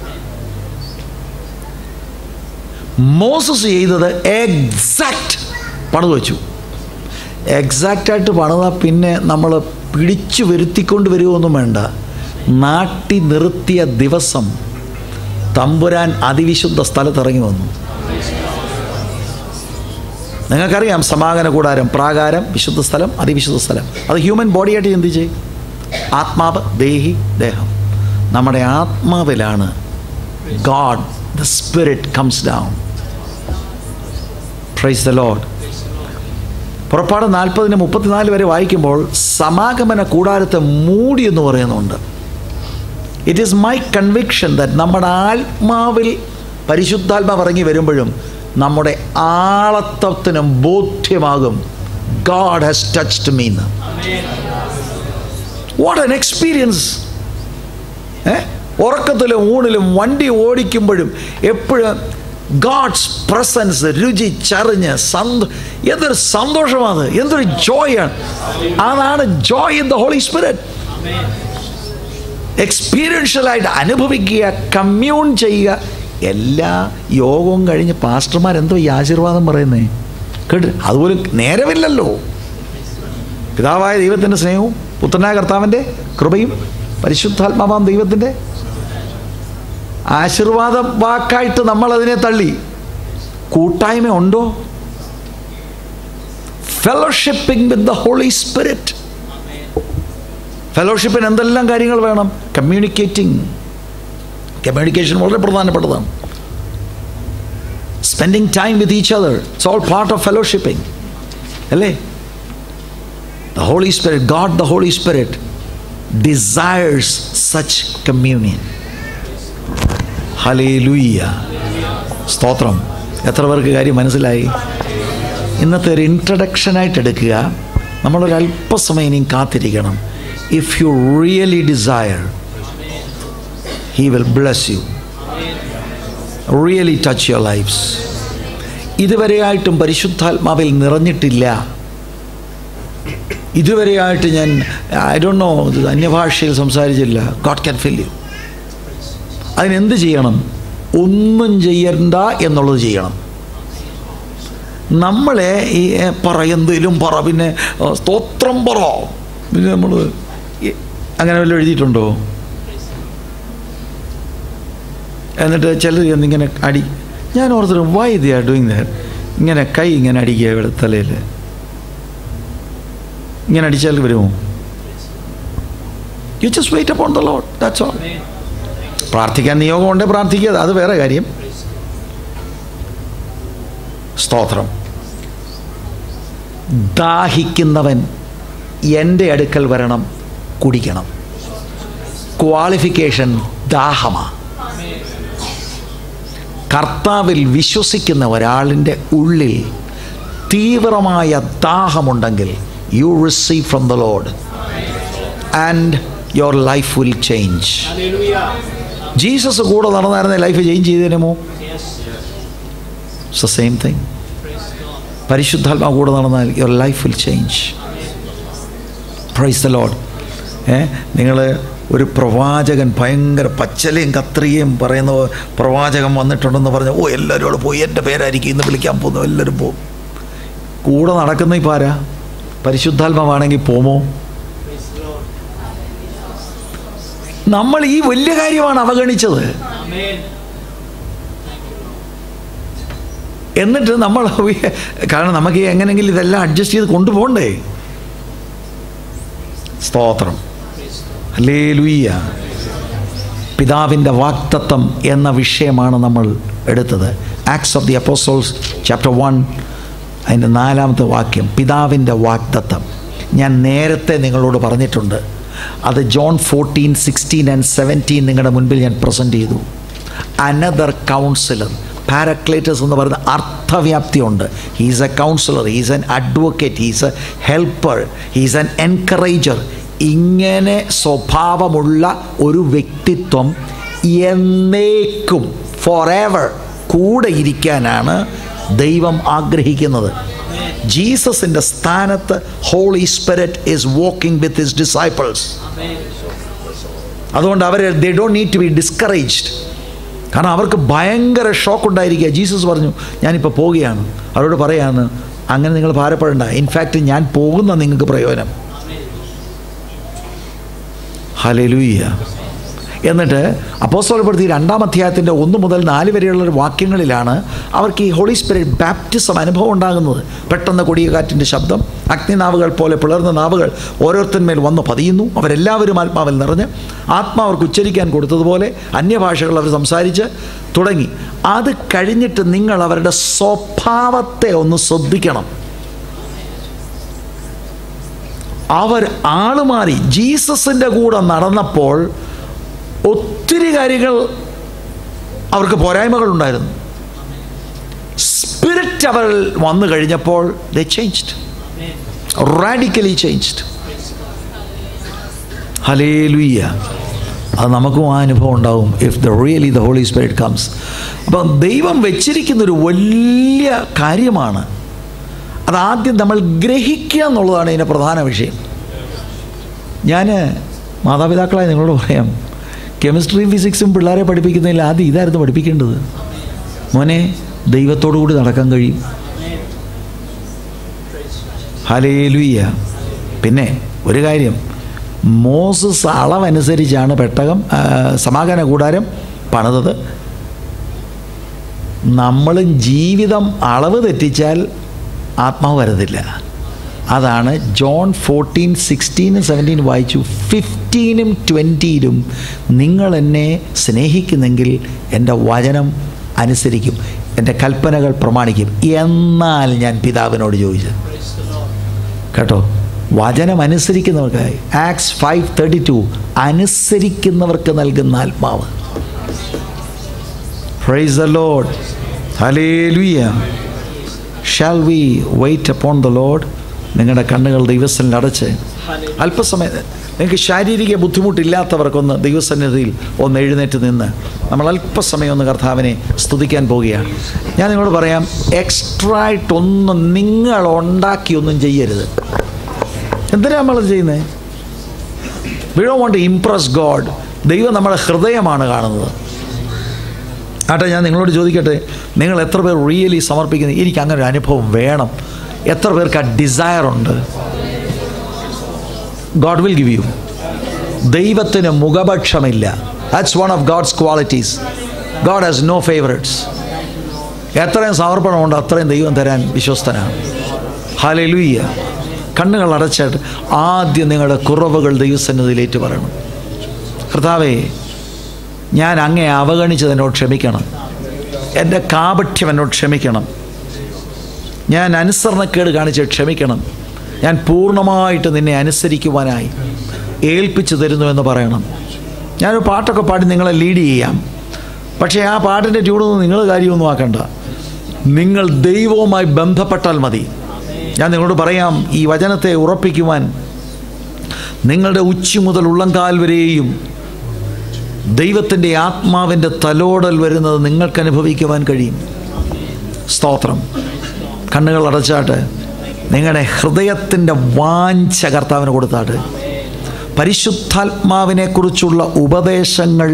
S1: മോസസ് ചെയ്തത് എക്സാക്റ്റ് പണിത് വെച്ചു എക്സാക്റ്റായിട്ട് പണിതാൽ പിന്നെ നമ്മൾ പിടിച്ചു വരുത്തിക്കൊണ്ട് വരുമൊന്നും വേണ്ട നാട്ടി നിർത്തിയ ദിവസം തമ്പുരാൻ അതിവിശുദ്ധ സ്ഥലത്തിറങ്ങി വന്നു നിങ്ങൾക്കറിയാം സമാഗമന കൂടാരം പ്രാകാരം വിശുദ്ധ സ്ഥലം അതിവിശുദ്ധ സ്ഥലം അത് ഹ്യൂമൻ ബോഡിയായിട്ട് ചിന്തിച്ചേ ആത്മാവ് ദേഹി ദേഹം നമ്മുടെ ആത്മാവിലാണ് God the Spirit comes down praise the Lord പുറപ്പാട് നാൽപ്പതിന് മുപ്പത്തിനാല് വരെ വായിക്കുമ്പോൾ സമാഗമന കൂടാരത്തെ മൂടി എന്ന് പറയുന്നുണ്ട് it is my conviction that നമ്മുടെ ആത്മാവിൽ പരിശുദ്ധാത്മാവ് ഇറങ്ങി വരുമ്പോഴും നമ്മുടെ ആളത്വത്തിനും ബോധ്യമാകും ഗാഡ് ഹാസ് ടച്ച്ഡ് മീന്ന് വാട്ട് എൻ എക്സ്പീരിയൻസ് ഏ ഉറക്കത്തിലും ഊണിലും വണ്ടി ഓടിക്കുമ്പോഴും എപ്പോഴും ഗാഡ്സ് പ്രസൻസ് രുചി ചറിഞ്ഞ് സന്തോ എന്തൊരു സന്തോഷമാണ് എന്തൊരു ജോയാണ് അതാണ് joy in the holy Spirit എക്സ്പീരിയൻഷ്യലായിട്ട് അനുഭവിക്കുക കമ്മ്യൂൺ ചെയ്യുക എല്ലാ യോഗവും കഴിഞ്ഞ് പാസ്റ്റർമാരെന്തോ ഈ ആശീർവാദം പറയുന്നേ കേട്ട് അതുപോലും നേരമില്ലല്ലോ പിതാവായ ദൈവത്തിൻ്റെ സ്നേഹവും പുത്രനായ കർത്താവിൻ്റെ കൃപയും പരിശുദ്ധാത്മാവാം ദൈവത്തിൻ്റെ ആശീർവാദ വാക്കായിട്ട് നമ്മൾ അതിനെ തള്ളി കൂട്ടായ്മ ഉണ്ടോ fellowshipping with the holy Spirit ഫെലോഷിപ്പിന് എന്തെല്ലാം കാര്യങ്ങൾ വേണം കമ്മ്യൂണിക്കേറ്റിംഗ് കമ്മ്യൂണിക്കേഷൻ വളരെ പ്രധാനപ്പെട്ടതാണ് spending time with each other it's all part of fellowshipping അല്ലേ the holy Spirit God the holy Spirit desires such communion hallelujah സ്തോത്രം എത്ര പേർക്ക് കാര്യം മനസ്സിലായി ഇന്നത്തെ ഒരു ഇൻട്രഡക്ഷനായിട്ട് എടുക്കുക നമ്മളൊരു അല്പസമയം ഇനിയും കാത്തിരിക്കണം if you really desire he will bless you really touch your lives ഇതുവരെയായിട്ടും പരിശുദ്ധാത്മാവിൽ നിറഞ്ഞിട്ടില്ല ഇതുവരെയായിട്ട് ഞാൻ ഐ ഡോണ്ട് നോ അന്യഭാഷയിൽ സംസാരിച്ചില്ല ഗോഡ് ക്യാൻ ഫിൽ യു അതിനെന്ത് ചെയ്യണം ഒന്നും ചെയ്യണ്ട എന്നുള്ളത് ചെയ്യണം നമ്മളെ ഈ ഏ, പറ എന്തേലും പറ പിന്നെ ആ, സ്തോത്രം പറ പിന്നെ നമ്മൾ അങ്ങനെ വല്ലതും എഴുതിയിട്ടുണ്ടോ എന്നിട്ട് ചിലർ ഇങ്ങനെ അടി ഞാൻ ഓർത്തിട്ട് why they are doing there ഇങ്ങനെ കൈ ഇങ്ങനെ അടിക്കുക ഇവിടെ തലയിൽ ഇങ്ങനെ അടിച്ചാൽ വരുമോ you just wait upon the Lord that's all പ്രാർത്ഥിക്കാൻ നിയോഗമുണ്ട് പ്രാർത്ഥിക്കുക അത് വേറെ കാര്യം സ്തോത്രം ദാഹിക്കുന്നവൻ എൻ്റെ അടുക്കൽ വരണം കുടിക്കണം ക്വാളിഫിക്കേഷൻ ദാഹമാണ് കർത്താവിൽ വിശ്വസിക്കുന്ന ഒരാളിൻ്റെ ഉള്ളിൽ തീവ്രമായ ദാഹമുണ്ടെങ്കിൽ you receive from the Lord and your life will change Jesus കൂടെ നടന്നായിരുന്ന ലൈഫ് ചേഞ്ച് ചെയ്തേനുമോ ഇറ്റ്സ് ദ സെയിം തിങ് പരിശുദ്ധാത്മാ കൂടെ നടന്നാൽ your life will change praise the Lord ഏ നിങ്ങൾ ഒരു പ്രവാചകൻ ഭയങ്കര പച്ചലയും കത്രികയും പറയുന്ന പ്രവാചകൻ വന്നിട്ടുണ്ടെന്ന് പറഞ്ഞ് ഓ എല്ലാവരും അവിടെ പോയി എൻ്റെ പേരായിരിക്കും ഇന്ന് വിളിക്കാൻ പോകുന്നു എല്ലാവരും പോകും കൂടെ നടക്കുന്ന ഇപ്പം ആരാ പരിശുദ്ധാത്മാവാണെങ്കിൽ പോമോ നമ്മൾ ഈ വലിയ കാര്യമാണ് അവഗണിച്ചത് എന്നിട്ട് നമ്മൾ കാരണം നമുക്ക് എങ്ങനെയെങ്കിലും ഇതെല്ലാം അഡ്ജസ്റ്റ് ചെയ്ത് കൊണ്ടുപോകണ്ടേ സ്തോത്രം അല്ലേ ലുയ്യ പിതാവിൻ്റെ വാക്തത്വം എന്ന വിഷയമാണ് നമ്മൾ എടുത്തത് Acts of the Apostles chapter one അതിൻ്റെ നാലാമത്തെ വാക്യം പിതാവിൻ്റെ വാക്തത്വം ഞാൻ നേരത്തെ നിങ്ങളോട് പറഞ്ഞിട്ടുണ്ട് അത് John fourteen sixteen and seventeen നിങ്ങളുടെ മുൻപിൽ ഞാൻ പ്രസൻറ്റ് ചെയ്തു അനദർ കൗൺസിലർ പാരക്ലേറ്റസ് എന്ന് പറയുന്ന അർത്ഥവ്യാപ്തിയുണ്ട് he's a counsellor he's an advocate he's a helper he's an encourager ഇങ്ങനെ സ്വഭാവമുള്ള ഒരു വ്യക്തിത്വം എന്നേക്കും ഫോർ എവർ കൂടെ ഇരിക്കാനാണ് ദൈവം ആഗ്രഹിക്കുന്നത് ജീസസിൻ്റെ സ്ഥാനത്ത് Holy Spirit is walking with his disciples അതുകൊണ്ട് അവർ they don't need to be discouraged കാരണം അവർക്ക് ഭയങ്കര ഷോക്ക് ഉണ്ടായിരിക്കുക ജീസസ് പറഞ്ഞു ഞാനിപ്പോൾ പോവുകയാണ് അവരോട് പറയാണ് അങ്ങനെ നിങ്ങൾ ഭാരപ്പെടേണ്ട ഇൻഫാക്റ്റ് ഞാൻ പോകുന്ന നിങ്ങൾക്ക് പ്രയോജനം ഹലലൂയ്യ എന്നിട്ട് അപ്പോസ്തലപ്പെടുത്തി രണ്ടാം അധ്യായത്തിൻ്റെ ഒന്ന് മുതൽ നാല് വരെയുള്ള വാക്യങ്ങളിലാണ് അവർക്ക് ഈ ഹോളി സ്പിരിറ്റ് ബാപ്റ്റിസം അനുഭവം ഉണ്ടാകുന്നത് പെട്ടെന്ന് കൊടിയ കാറ്റിൻ്റെ ശബ്ദം അഗ്നിനാവുകൾ പോലെ പിളർന്ന നാവുകൾ ഓരോരുത്തന്മേൽ വന്ന് പതിയുന്നു അവരെല്ലാവരും ആത്മാവിൽ നിറഞ്ഞ് ആത്മാവർക്ക് ഉച്ചരിക്കാൻ കൊടുത്തതുപോലെ അന്യഭാഷകൾ അവർ സംസാരിച്ച് തുടങ്ങി അത് കഴിഞ്ഞിട്ട് നിങ്ങൾ അവരുടെ സ്വഭാവത്തെ ഒന്ന് ശ്രദ്ധിക്കണം അവർ ആളുമാറി ജീസസിൻ്റെ കൂടെ നടന്നപ്പോൾ ഒത്തിരി കാര്യങ്ങൾ അവർക്ക് പോരായ്മകളുണ്ടായിരുന്നു സ്പിരിറ്റ് അവർ വന്നു കഴിഞ്ഞപ്പോൾ ദ ചേഞ്ച്ഡ് റാഡിക്കലി ചേഞ്ച്ഡ് ഹലേ ലുയ്യ അത് നമുക്കും ആ അനുഭവം ഉണ്ടാവും if they really the holy Spirit comes അപ്പം ദൈവം വെച്ചിരിക്കുന്നൊരു വലിയ കാര്യമാണ് അതാദ്യം നമ്മൾ ഗ്രഹിക്കുക എന്നുള്ളതാണ് ഇതിൻ്റെ പ്രധാന വിഷയം ഞാൻ മാതാപിതാക്കളായി നിങ്ങളോട് പറയാം കെമിസ്ട്രിയും ഫിസിക്സും പിള്ളേരെ പഠിപ്പിക്കുന്നതിൽ ആദ്യം ഇതായിരുന്നു പഠിപ്പിക്കേണ്ടത് മോനെ ദൈവത്തോടു കൂടി നടക്കാൻ കഴിയും ഹലേലുയ്യ പിന്നെ ഒരു കാര്യം മോസസ് അളവനുസരിച്ചാണ് പെട്ടകം ആ, സമാഗമന കൂടാരം പണിതത് നമ്മളും ജീവിതം അളവ് തെറ്റിച്ചാൽ ആത്മാവ് വരത്തില്ല അതാണ് ജോൺ ഫോർട്ടീൻ സിക്സ്റ്റീനും സെവൻറ്റീൻ വായിച്ചു ഫിഫ്റ്റീനും ട്വൻറ്റിയിലും നിങ്ങൾ എന്നെ സ്നേഹിക്കുന്നെങ്കിൽ എൻ്റെ വചനം അനുസരിക്കും എൻ്റെ കൽപ്പനകൾ പ്രമാണിക്കും എന്നാൽ ഞാൻ പിതാവിനോട് ചോദിച്ചത് കേട്ടോ വചനം അനുസരിക്കുന്നവർക്ക് ആക്സ് ഫൈവ് തേർട്ടി ടു അനുസരിക്കുന്നവർക്ക് നൽകുന്ന ആത്മാവ് praise the Lord hallelujah shall we wait upon the Lord നിങ്ങളുടെ കണ്ണുകൾ ദൈവസ്ഥനിൽ അടച്ച് അല്പസമയം നിങ്ങൾക്ക് ശാരീരിക ബുദ്ധിമുട്ടില്ലാത്തവർക്കൊന്ന് ദൈവസന്നിധിയിൽ ഒന്ന് എഴുന്നേറ്റ് നിന്ന് നമ്മൾ അല്പസമയം ഒന്ന് കർത്താവിനെ സ്തുതിക്കാൻ പോവുകയാണ് ഞാൻ നിങ്ങളോട് പറയാം എക്സ്ട്രാ ആയിട്ടൊന്നും നിങ്ങൾ ഉണ്ടാക്കിയൊന്നും ചെയ്യരുത് എന്തിനാണ് നമ്മളത് ചെയ്യുന്നത് വി ഡോ വോണ്ട് ഇംപ്രസ് ഗോഡ് ദൈവം നമ്മുടെ ഹൃദയമാണ് കാണുന്നത് ആട്ടെ ഞാൻ നിങ്ങളോട് ചോദിക്കട്ടെ നിങ്ങൾ എത്ര പേർ റിയലി സമർപ്പിക്കുന്നത് എനിക്ക് അങ്ങനെ ഒരു അനുഭവം വേണം എത്ര പേർക്ക് ആ ഡിസയർ ഉണ്ട് ഗോഡ് വിൽ ഗിവ് യു ദൈവത്തിന് മുഖപക്ഷമില്ല that's one of God's qualities God has no favourites എത്രയും സമർപ്പണമുണ്ട് അത്രയും ദൈവം തരാൻ വിശ്വസ്തനാണ് ഹാലലുയ്യ കണ്ണുകൾ അടച്ചിട്ട് ആദ്യം നിങ്ങളുടെ കുറവുകൾ ദൈവസന്നിധിയിലേറ്റ് പറയണം കർത്താവേ ഞാൻ അങ്ങേ അവഗണിച്ചത് എന്നോട് ക്ഷമിക്കണം എൻ്റെ കാപഠ്യം എന്നോട് ക്ഷമിക്കണം ഞാൻ അനുസരണക്കേട് കാണിച്ച് ക്ഷമിക്കണം ഞാൻ പൂർണ്ണമായിട്ട് നിന്നെ അനുസരിക്കുവാനായി ഏൽപ്പിച്ചു തരുന്നു എന്ന് പറയണം ഞാനൊരു പാട്ടൊക്കെ പാടി നിങ്ങളെ ലീഡ് ചെയ്യാം പക്ഷേ ആ പാട്ടിൻ്റെ ട്യൂണൊന്നും നിങ്ങൾ കാര്യമൊന്നും ആക്കണ്ട നിങ്ങൾ ദൈവവുമായി ബന്ധപ്പെട്ടാൽ മതി ഞാൻ നിങ്ങളോട് പറയാം ഈ വചനത്തെ ഉറപ്പിക്കുവാൻ നിങ്ങളുടെ ഉച്ചി മുതൽ ഉള്ളംകാൽ വരെയും ദൈവത്തിൻ്റെ ആത്മാവിൻ്റെ തലോടൽ വരുന്നത് നിങ്ങൾക്ക് അനുഭവിക്കുവാൻ കഴിയും സ്തോത്രം കണ്ണുകൾ അടച്ചാട്ട് നിങ്ങളുടെ ഹൃദയത്തിൻ്റെ വാഞ്ച കർത്താവിന് കൊടുത്താട്ട് പരിശുദ്ധാത്മാവിനെക്കുറിച്ചുള്ള ഉപദേശങ്ങൾ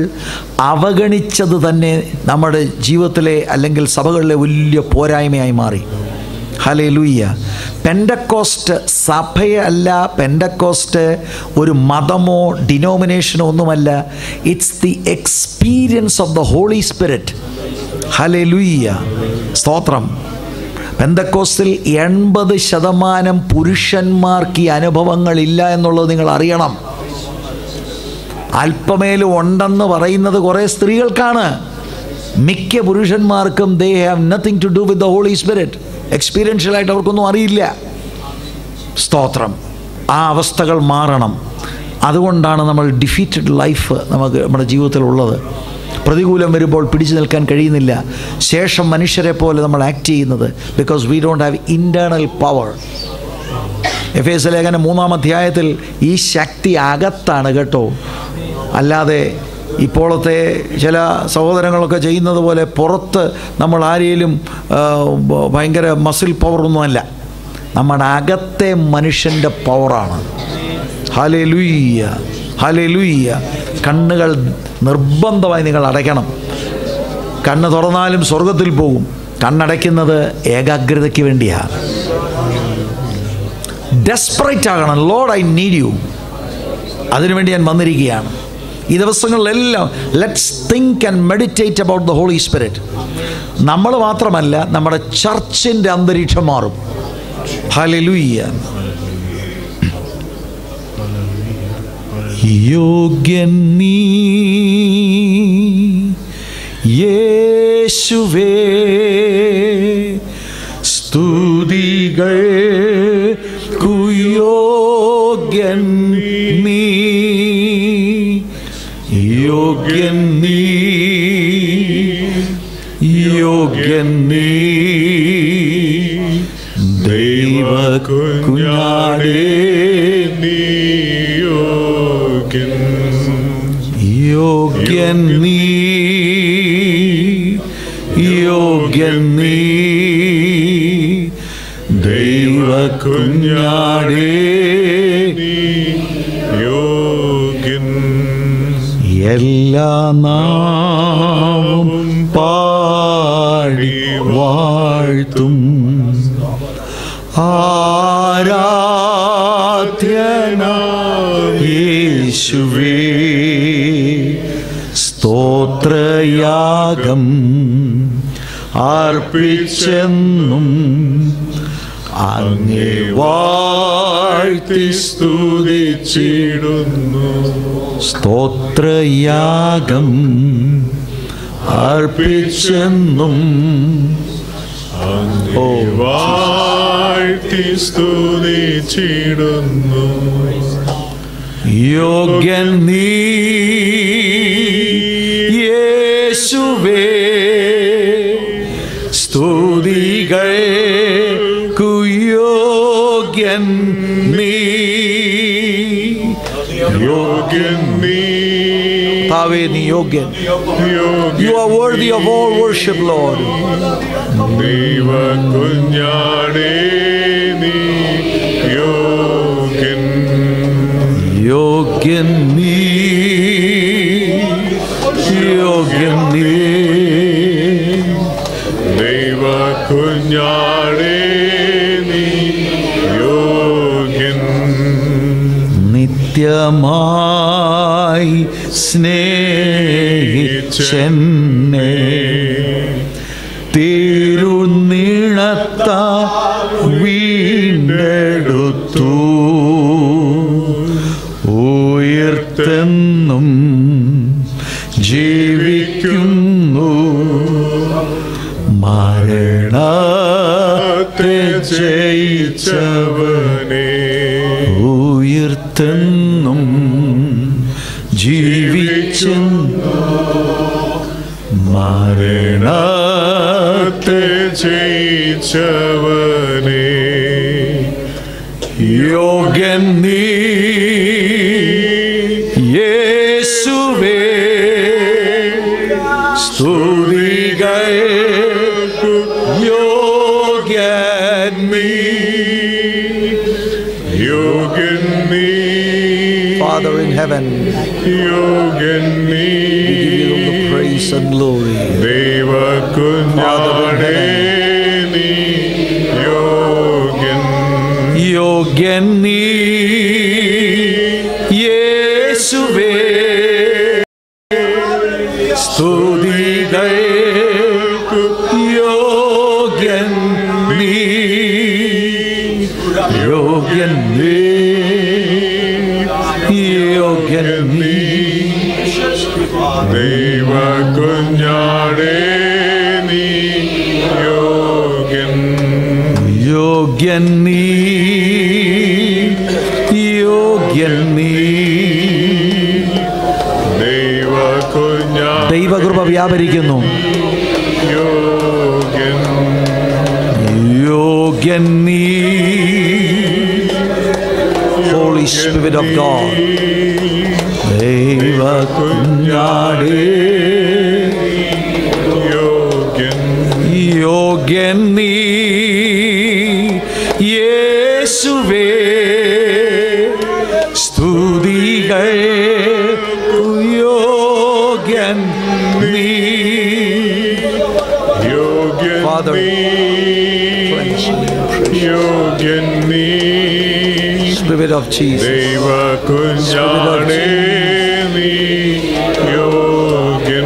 S1: അവഗണിച്ചത് തന്നെ നമ്മുടെ ജീവിതത്തിലെ അല്ലെങ്കിൽ സഭകളിലെ വലിയ പോരായ്മയായി മാറി ഹലേ ലൂയ്യ പെൻഡക്കോസ്റ്റ് സഭയല്ല പെൻഡക്കോസ്റ്റ് ഒരു മതമോ ഡിനോമിനേഷനോ ഒന്നുമല്ല it's the experience of the holy Spirit hallelujah സ്തോത്രം പെന്തക്കോസ്റ്റിൽ എൺപത് ശതമാനം പുരുഷന്മാർക്ക് ഈ അനുഭവങ്ങളില്ല എന്നുള്ളത് നിങ്ങൾ അറിയണം അല്പമേലും ഉണ്ടെന്ന് പറയുന്നത് കുറേ സ്ത്രീകൾക്കാണ് മിക്ക പുരുഷന്മാർക്കും they have nothing to do with the holy Spirit എക്സ്പീരിയൻഷ്യലായിട്ട് അവർക്കൊന്നും അറിയില്ല സ്തോത്രം ആ അവസ്ഥകൾ മാറണം അതുകൊണ്ടാണ് നമ്മൾ ഡിഫീറ്റഡ് ലൈഫ് നമുക്ക് നമ്മുടെ ജീവിതത്തിൽ ഉള്ളത് പ്രതികൂലം വരുമ്പോൾ പിടിച്ചു നിൽക്കാൻ കഴിയുന്നില്ല ശേഷം മനുഷ്യരെ പോലെ നമ്മൾ ആക്ട് ചെയ്യുന്നത് because we don't have internal power എഫ് എസ് ലേഖനം മൂന്നാം അധ്യായത്തിൽ ഈ ശക്തി അകത്താണ് കേട്ടോ അല്ലാതെ ഇപ്പോഴത്തെ ചില സഹോദരങ്ങളൊക്കെ ചെയ്യുന്നത് പോലെ പുറത്ത് നമ്മൾ ആരെയും ആ, ബ- ഭയങ്കര മസിൽ പവറൊന്നുമല്ല നമ്മുടെ അകത്തെ മനുഷ്യൻ്റെ പവറാണ് ഹലേ ലുയ്യ ഹലേ ലുയ്യ കണ്ണുകൾ നിർബന്ധമായി നിങ്ങൾ അടയ്ക്കണം കണ്ണ് തുറന്നാലും സ്വർഗത്തിൽ പോകും കണ്ണടയ്ക്കുന്നത് ഏകാഗ്രതയ്ക്ക് വേണ്ടിയാണ് ഡെസ്പറേറ്റ് ആകണം ലോഡ് ഐ നീഡ് യു അതിനുവേണ്ടി ഞാൻ വന്നിരിക്കുകയാണ് ഈ ദിവസങ്ങളിലെല്ലാം let's think and meditate about the holy Spirit നമ്മൾ മാത്രമല്ല നമ്മുടെ ചർച്ചിൻ്റെ അന്തരീക്ഷം മാറും ഹലലുയ്യ യോഗ്യൻ നീ യേശുവേ സ്തുതികൾ കുയോഗ്യൻ നീ യോഗ്യൻ നീ യോഗ്യൻ നീ ദൈവ കുഞ്ഞാടേ യോഗ്യൻ നീ യോഗ്യൻ നീ ദൈവ കുഞ്ഞാടേ എല്ലാ നാവും പാടി വാഴ്ത്തും ആരാധ്യനായ യേശുവേ സ്തോത്രയാഗം അർപ്പിച്ചെന്നും അങ്ങേ വാഴ്ത്തി
S3: സ്തുതിച്ചിടുന്നു
S1: സ്തോത്രയാഗം അർപ്പിച്ചെന്നും ഓ
S3: വാഴ്ത്തി സ്തുതിച്ചിടുന്നു
S1: യോഗ്യൻ നീ യേശുവേ സ്തുതികൾ കുയോഗ്യൻ നീ
S3: യോഗ്യൻ നീ
S1: താവേ നീ യോഗ്യൻ
S3: യോഗ്യൻ
S1: you are worthy of all worship lord
S3: ദൈവ കുഞ്ഞാടേ നീ യോഗ്യൻ
S1: യോഗ്യൻ നീ യോഗ്യൻ നീ
S3: ദൈവ കുഞ്ഞാടേ നീ യോഗ്യൻ
S1: നിത്യമായി സ്നേഹിച്ചെന്നെ തിരുനീളത്ത വീണ്ടെടുത്തു ഉയർത്തെന്നും ജീവിക്കുന്നു മരണത്തെ ജയിച്ചവൻ
S3: ജയിച്ചവനേ
S1: ഉയർത്തെന്നും ജീവിച്ചും മരണത്തെ
S3: ജയിച്ചവനേ
S1: യോഗ്യൻ നീ യേശുവേ സ്തുതികൾ യോഗ്യൻ നീ
S3: യോഗ്യൻ നീ
S1: Father in heaven,
S3: യോഗ്യൻ നീ
S1: we give you all the praise and glory.
S3: ദൈവ കുഞ്ഞാടേ നീ യോഗ്യൻ
S1: യോഗ്യൻ നീ യേശുവേ സ്തുതികൾ യോഗ്യൻ നീ യോഗ്യൻ നീ യോഗ്യൻ നീ
S3: ദൈവ കുഞ്ഞാടേ നീ യോഗ്യൻ
S1: യോഗ്യൻ നീ യോഗ്യൻ നീ
S3: ദൈവ കുഞ്ഞാ
S1: ദൈവകൃപ വ്യാപരിക്കുന്നു
S3: യോഗ്യൻ
S1: യോഗ്യൻ നീ ഹോളി സ്പിരിറ്റ് ഓഫ് ഗോഡ് ദൈവ കുഞ്ഞാടേ
S3: യോഗ്യൻ
S1: യോഗ്യൻ നീ യേശുവേ സ്തുതികൾ യോഗ്യൻ നീ
S3: യോഗ്യൻ
S1: Father,
S3: നീ യോഗ്യൻ നീ
S1: സ്പിരിറ്റ് ഓഫ് ജീസസ്
S3: ദൈവ കുഞ്ഞാടേ നീ യോഗ്യൻ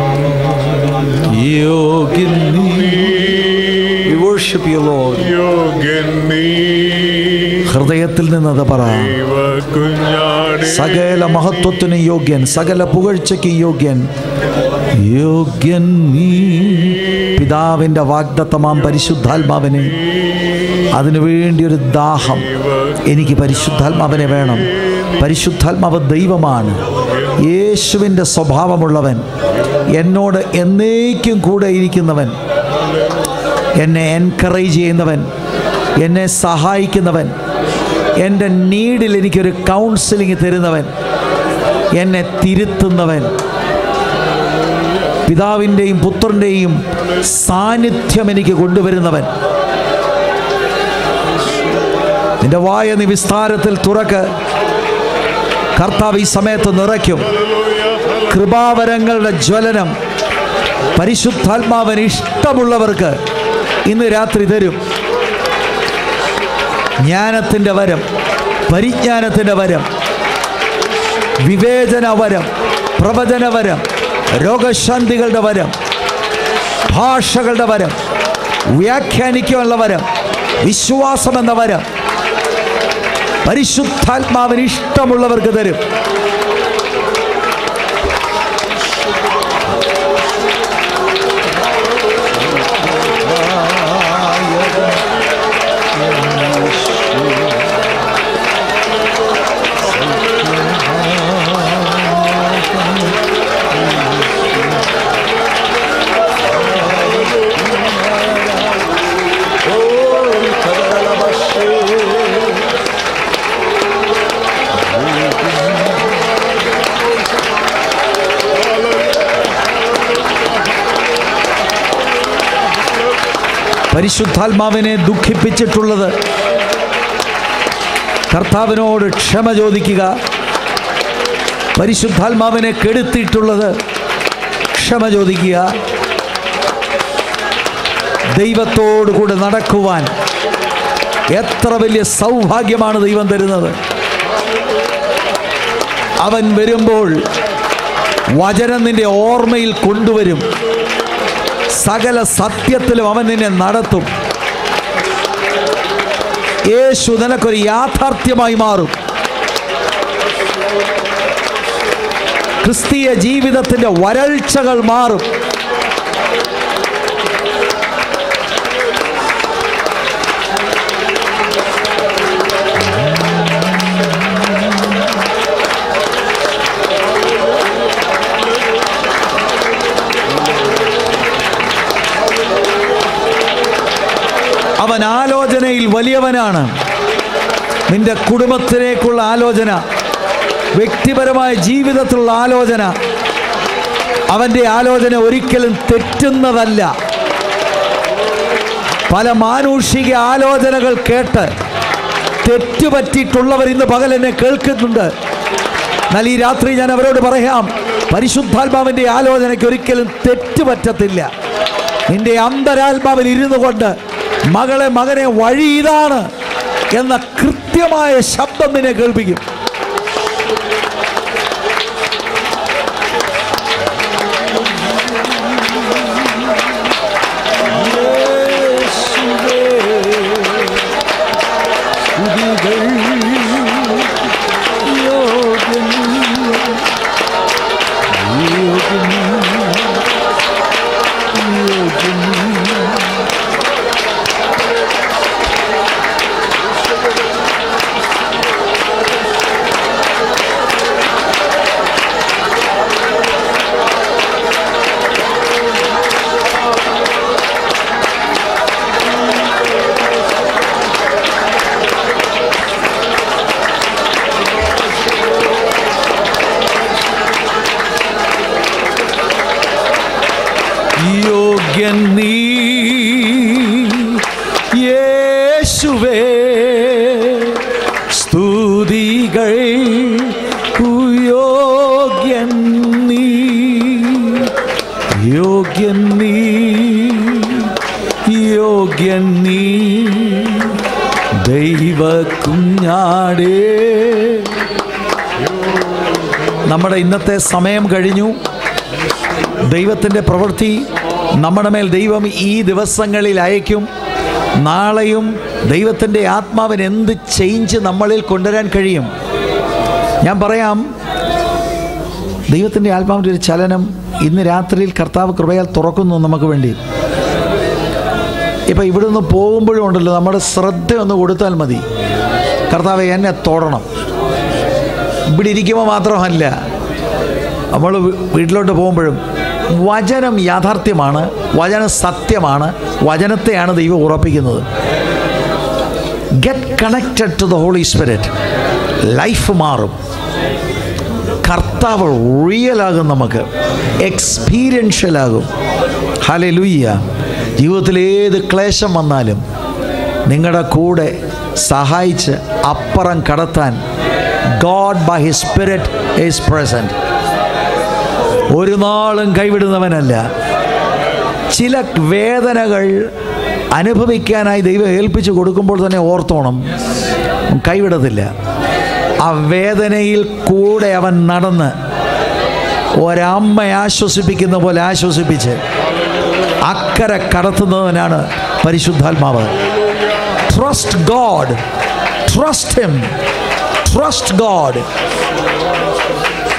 S1: യോഗ്യൻ നീ We worship you, Lord.
S3: യോഗ്യൻ നീ
S1: ഹൃദയത്തിൽ നിന്നത് പറ
S3: ദൈവ കുഞ്ഞാടേ
S1: സകല മഹത്വത്തിന് യോഗ്യൻ സകല പുകഴ്ചയ്ക്ക് യോഗ്യൻ യോഗ്യൻ നീ പിതാവിൻ്റെ വാഗ്ദത്തമാം പരിശുദ്ധാത്മാവിനെ അതിനുവേണ്ടി ഒരു ദാഹം എനിക്ക് പരിശുദ്ധാത്മാവിനെ വേണം പരിശുദ്ധാത്മാവ് ദൈവമാണ് യേശുവിൻ്റെ സ്വഭാവമുള്ളവൻ എന്നോട് എന്നേക്കും കൂടെ ഇരിക്കുന്നവൻ എന്നെ എൻകറേജ് ചെയ്യുന്നവൻ എന്നെ സഹായിക്കുന്നവൻ എൻ്റെ നീഡിൽ എനിക്കൊരു കൗൺസിലിംഗ് തരുന്നവൻ എന്നെ തിരുത്തുന്നവൻ പിതാവിൻ്റെയും പുത്രൻ്റെയും സാന്നിധ്യം എനിക്ക് കൊണ്ടുവരുന്നവൻ നിന്റെ വായ നീ വിസ്താരത്തിൽ തുറക്ക് കർത്താവ് ഈ സമയത്ത് നിറയ്ക്കും കൃപാവരങ്ങളുടെ ജ്വലനം പരിശുദ്ധാത്മാവിന് ഇഷ്ടമുള്ളവർക്ക് ഇന്ന് രാത്രി തരും ജ്ഞാനത്തിൻ്റെ വരം പരിജ്ഞാനത്തിൻ്റെ വരം വിവേചന വരം പ്രവചന വരം രോഗശാന്തികളുടെ വരം ഭാഷകളുടെ വരം വ്യാഖ്യാനിക്കാനുള്ള വരം വിശ്വാസം എന്ന വരം പരിശുദ്ധാത്മാവിന് ഇഷ്ടമുള്ളവർക്ക് തരും പരിശുദ്ധാത്മാവിനെ ദുഃഖിപ്പിച്ചിട്ടുള്ളത് കർത്താവിനോട് ക്ഷമ ചോദിക്കുക പരിശുദ്ധാത്മാവിനെ കെടുത്തിയിട്ടുള്ളത് ക്ഷമ ചോദിക്കുക ദൈവത്തോടു കൂടെ നടക്കുവാൻ എത്ര വലിയ സൗഭാഗ്യമാണ് ദൈവം തരുന്നത് അവൻ വരുമ്പോൾ വചനം നിന്റെ ഓർമ്മയിൽ കൊണ്ടുവരും സകല സത്യത്തിലും അവൻ നിന്നെ നടത്തും യേശു നിനക്കൊരു യാഥാർത്ഥ്യമായി മാറും ക്രിസ്തീയ ജീവിതത്തിന്റെ വരൾച്ചകൾ മാറും അവൻ ആലോചനയിൽ വലിയവനാണ് നിന്റെ കുടുംബത്തിലേക്കുള്ള ആലോചന വ്യക്തിപരമായ ജീവിതത്തിലുള്ള ആലോചന അവൻ്റെ ആലോചന ഒരിക്കലും തെറ്റുന്നതല്ല പല മാനുഷിക ആലോചനകൾ കേട്ട് തെറ്റുപറ്റിയിട്ടുള്ളവർ ഇന്ന് പകൽ എന്നെ കേൾക്കുന്നുണ്ട് എന്നാൽ ഈ രാത്രി ഞാൻ അവരോട് പറയാം പരിശുദ്ധാത്മാവിൻ്റെ ആലോചനയ്ക്ക് ഒരിക്കലും തെറ്റുപറ്റത്തില്ല നിന്റെ അന്തരാത്മാവിൽ ഇരുന്നു കൊണ്ട് മകളെ മകനെ വഴി ഇതാണ് എന്ന കൃത്യമായ ശബ്ദം നിന്നെ കേൾപ്പിക്കും യോഗ്യൻ നീ യേശുവേ സ്തുതികൾ യോഗ്യൻ നീ യോഗ്യൻ നീ യോഗ്യൻ നീ ദൈവ കുഞ്ഞാടേ നമ്മുടെ ഇന്നത്തെ സമയം കഴിഞ്ഞു ദൈവത്തിൻ്റെ പ്രവൃത്തി നമ്മുടെ മേൽ ദൈവം ഈ ദിവസങ്ങളിൽ അയക്കും നാളെയും ദൈവത്തിൻ്റെ ആത്മാവിന് എന്ത് ചേഞ്ച് നമ്മളിൽ കൊണ്ടുവരാൻ കഴിയും ഞാൻ പറയാം ദൈവത്തിൻ്റെ ആത്മാവിൻ്റെ ഒരു ചലനം ഇന്ന് രാത്രിയിൽ കർത്താവ് കൃപയാൽ തുറക്കുന്നു നമുക്ക് വേണ്ടി ഇപ്പം ഇവിടുന്ന് പോകുമ്പോഴും ഉണ്ടല്ലോ നമ്മുടെ ശ്രദ്ധ ഒന്ന് കൊടുത്താൽ മതി കർത്താവ് എന്നെ തൊടണം ഇവിടെ ഇരിക്കുമ്പോൾ മാത്രമല്ല നമ്മൾ വീ- വീട്ടിലോട്ട് പോകുമ്പോഴും വചനം യാഥാർത്ഥ്യമാണ് വചനം സത്യമാണ് വചനത്തെയാണ് ദൈവം ഉറപ്പിക്കുന്നത് get connected to the holy Spirit life മാറും കർത്താവ് റിയലാകും നമുക്ക് എക്സ്പീരിയൻഷ്യലാകും ഹലെ ലുയ്യ ജീവിതത്തിൽ ഏത് ക്ലേശം വന്നാലും നിങ്ങളുടെ കൂടെ സഹായിച്ച് അപ്പുറം കടത്താൻ God by his Spirit is present ഒരു നാളും കൈവിടുന്നവനല്ല ചില വേദനകൾ അനുഭവിക്കാനായി ദൈവം ഏൽപ്പിച്ചു കൊടുക്കുമ്പോൾ തന്നെ ഓർത്തോണം കൈവിടത്തില്ല ആ വേദനയിൽ കൂടെ അവൻ നടന്ന് ഒരമ്മ ആശ്വസിപ്പിക്കുന്ന പോലെ ആശ്വസിപ്പിച്ച് അക്കരെ കടത്തുന്നവനാണ് പരിശുദ്ധാത്മാവ് trust God trust him trust God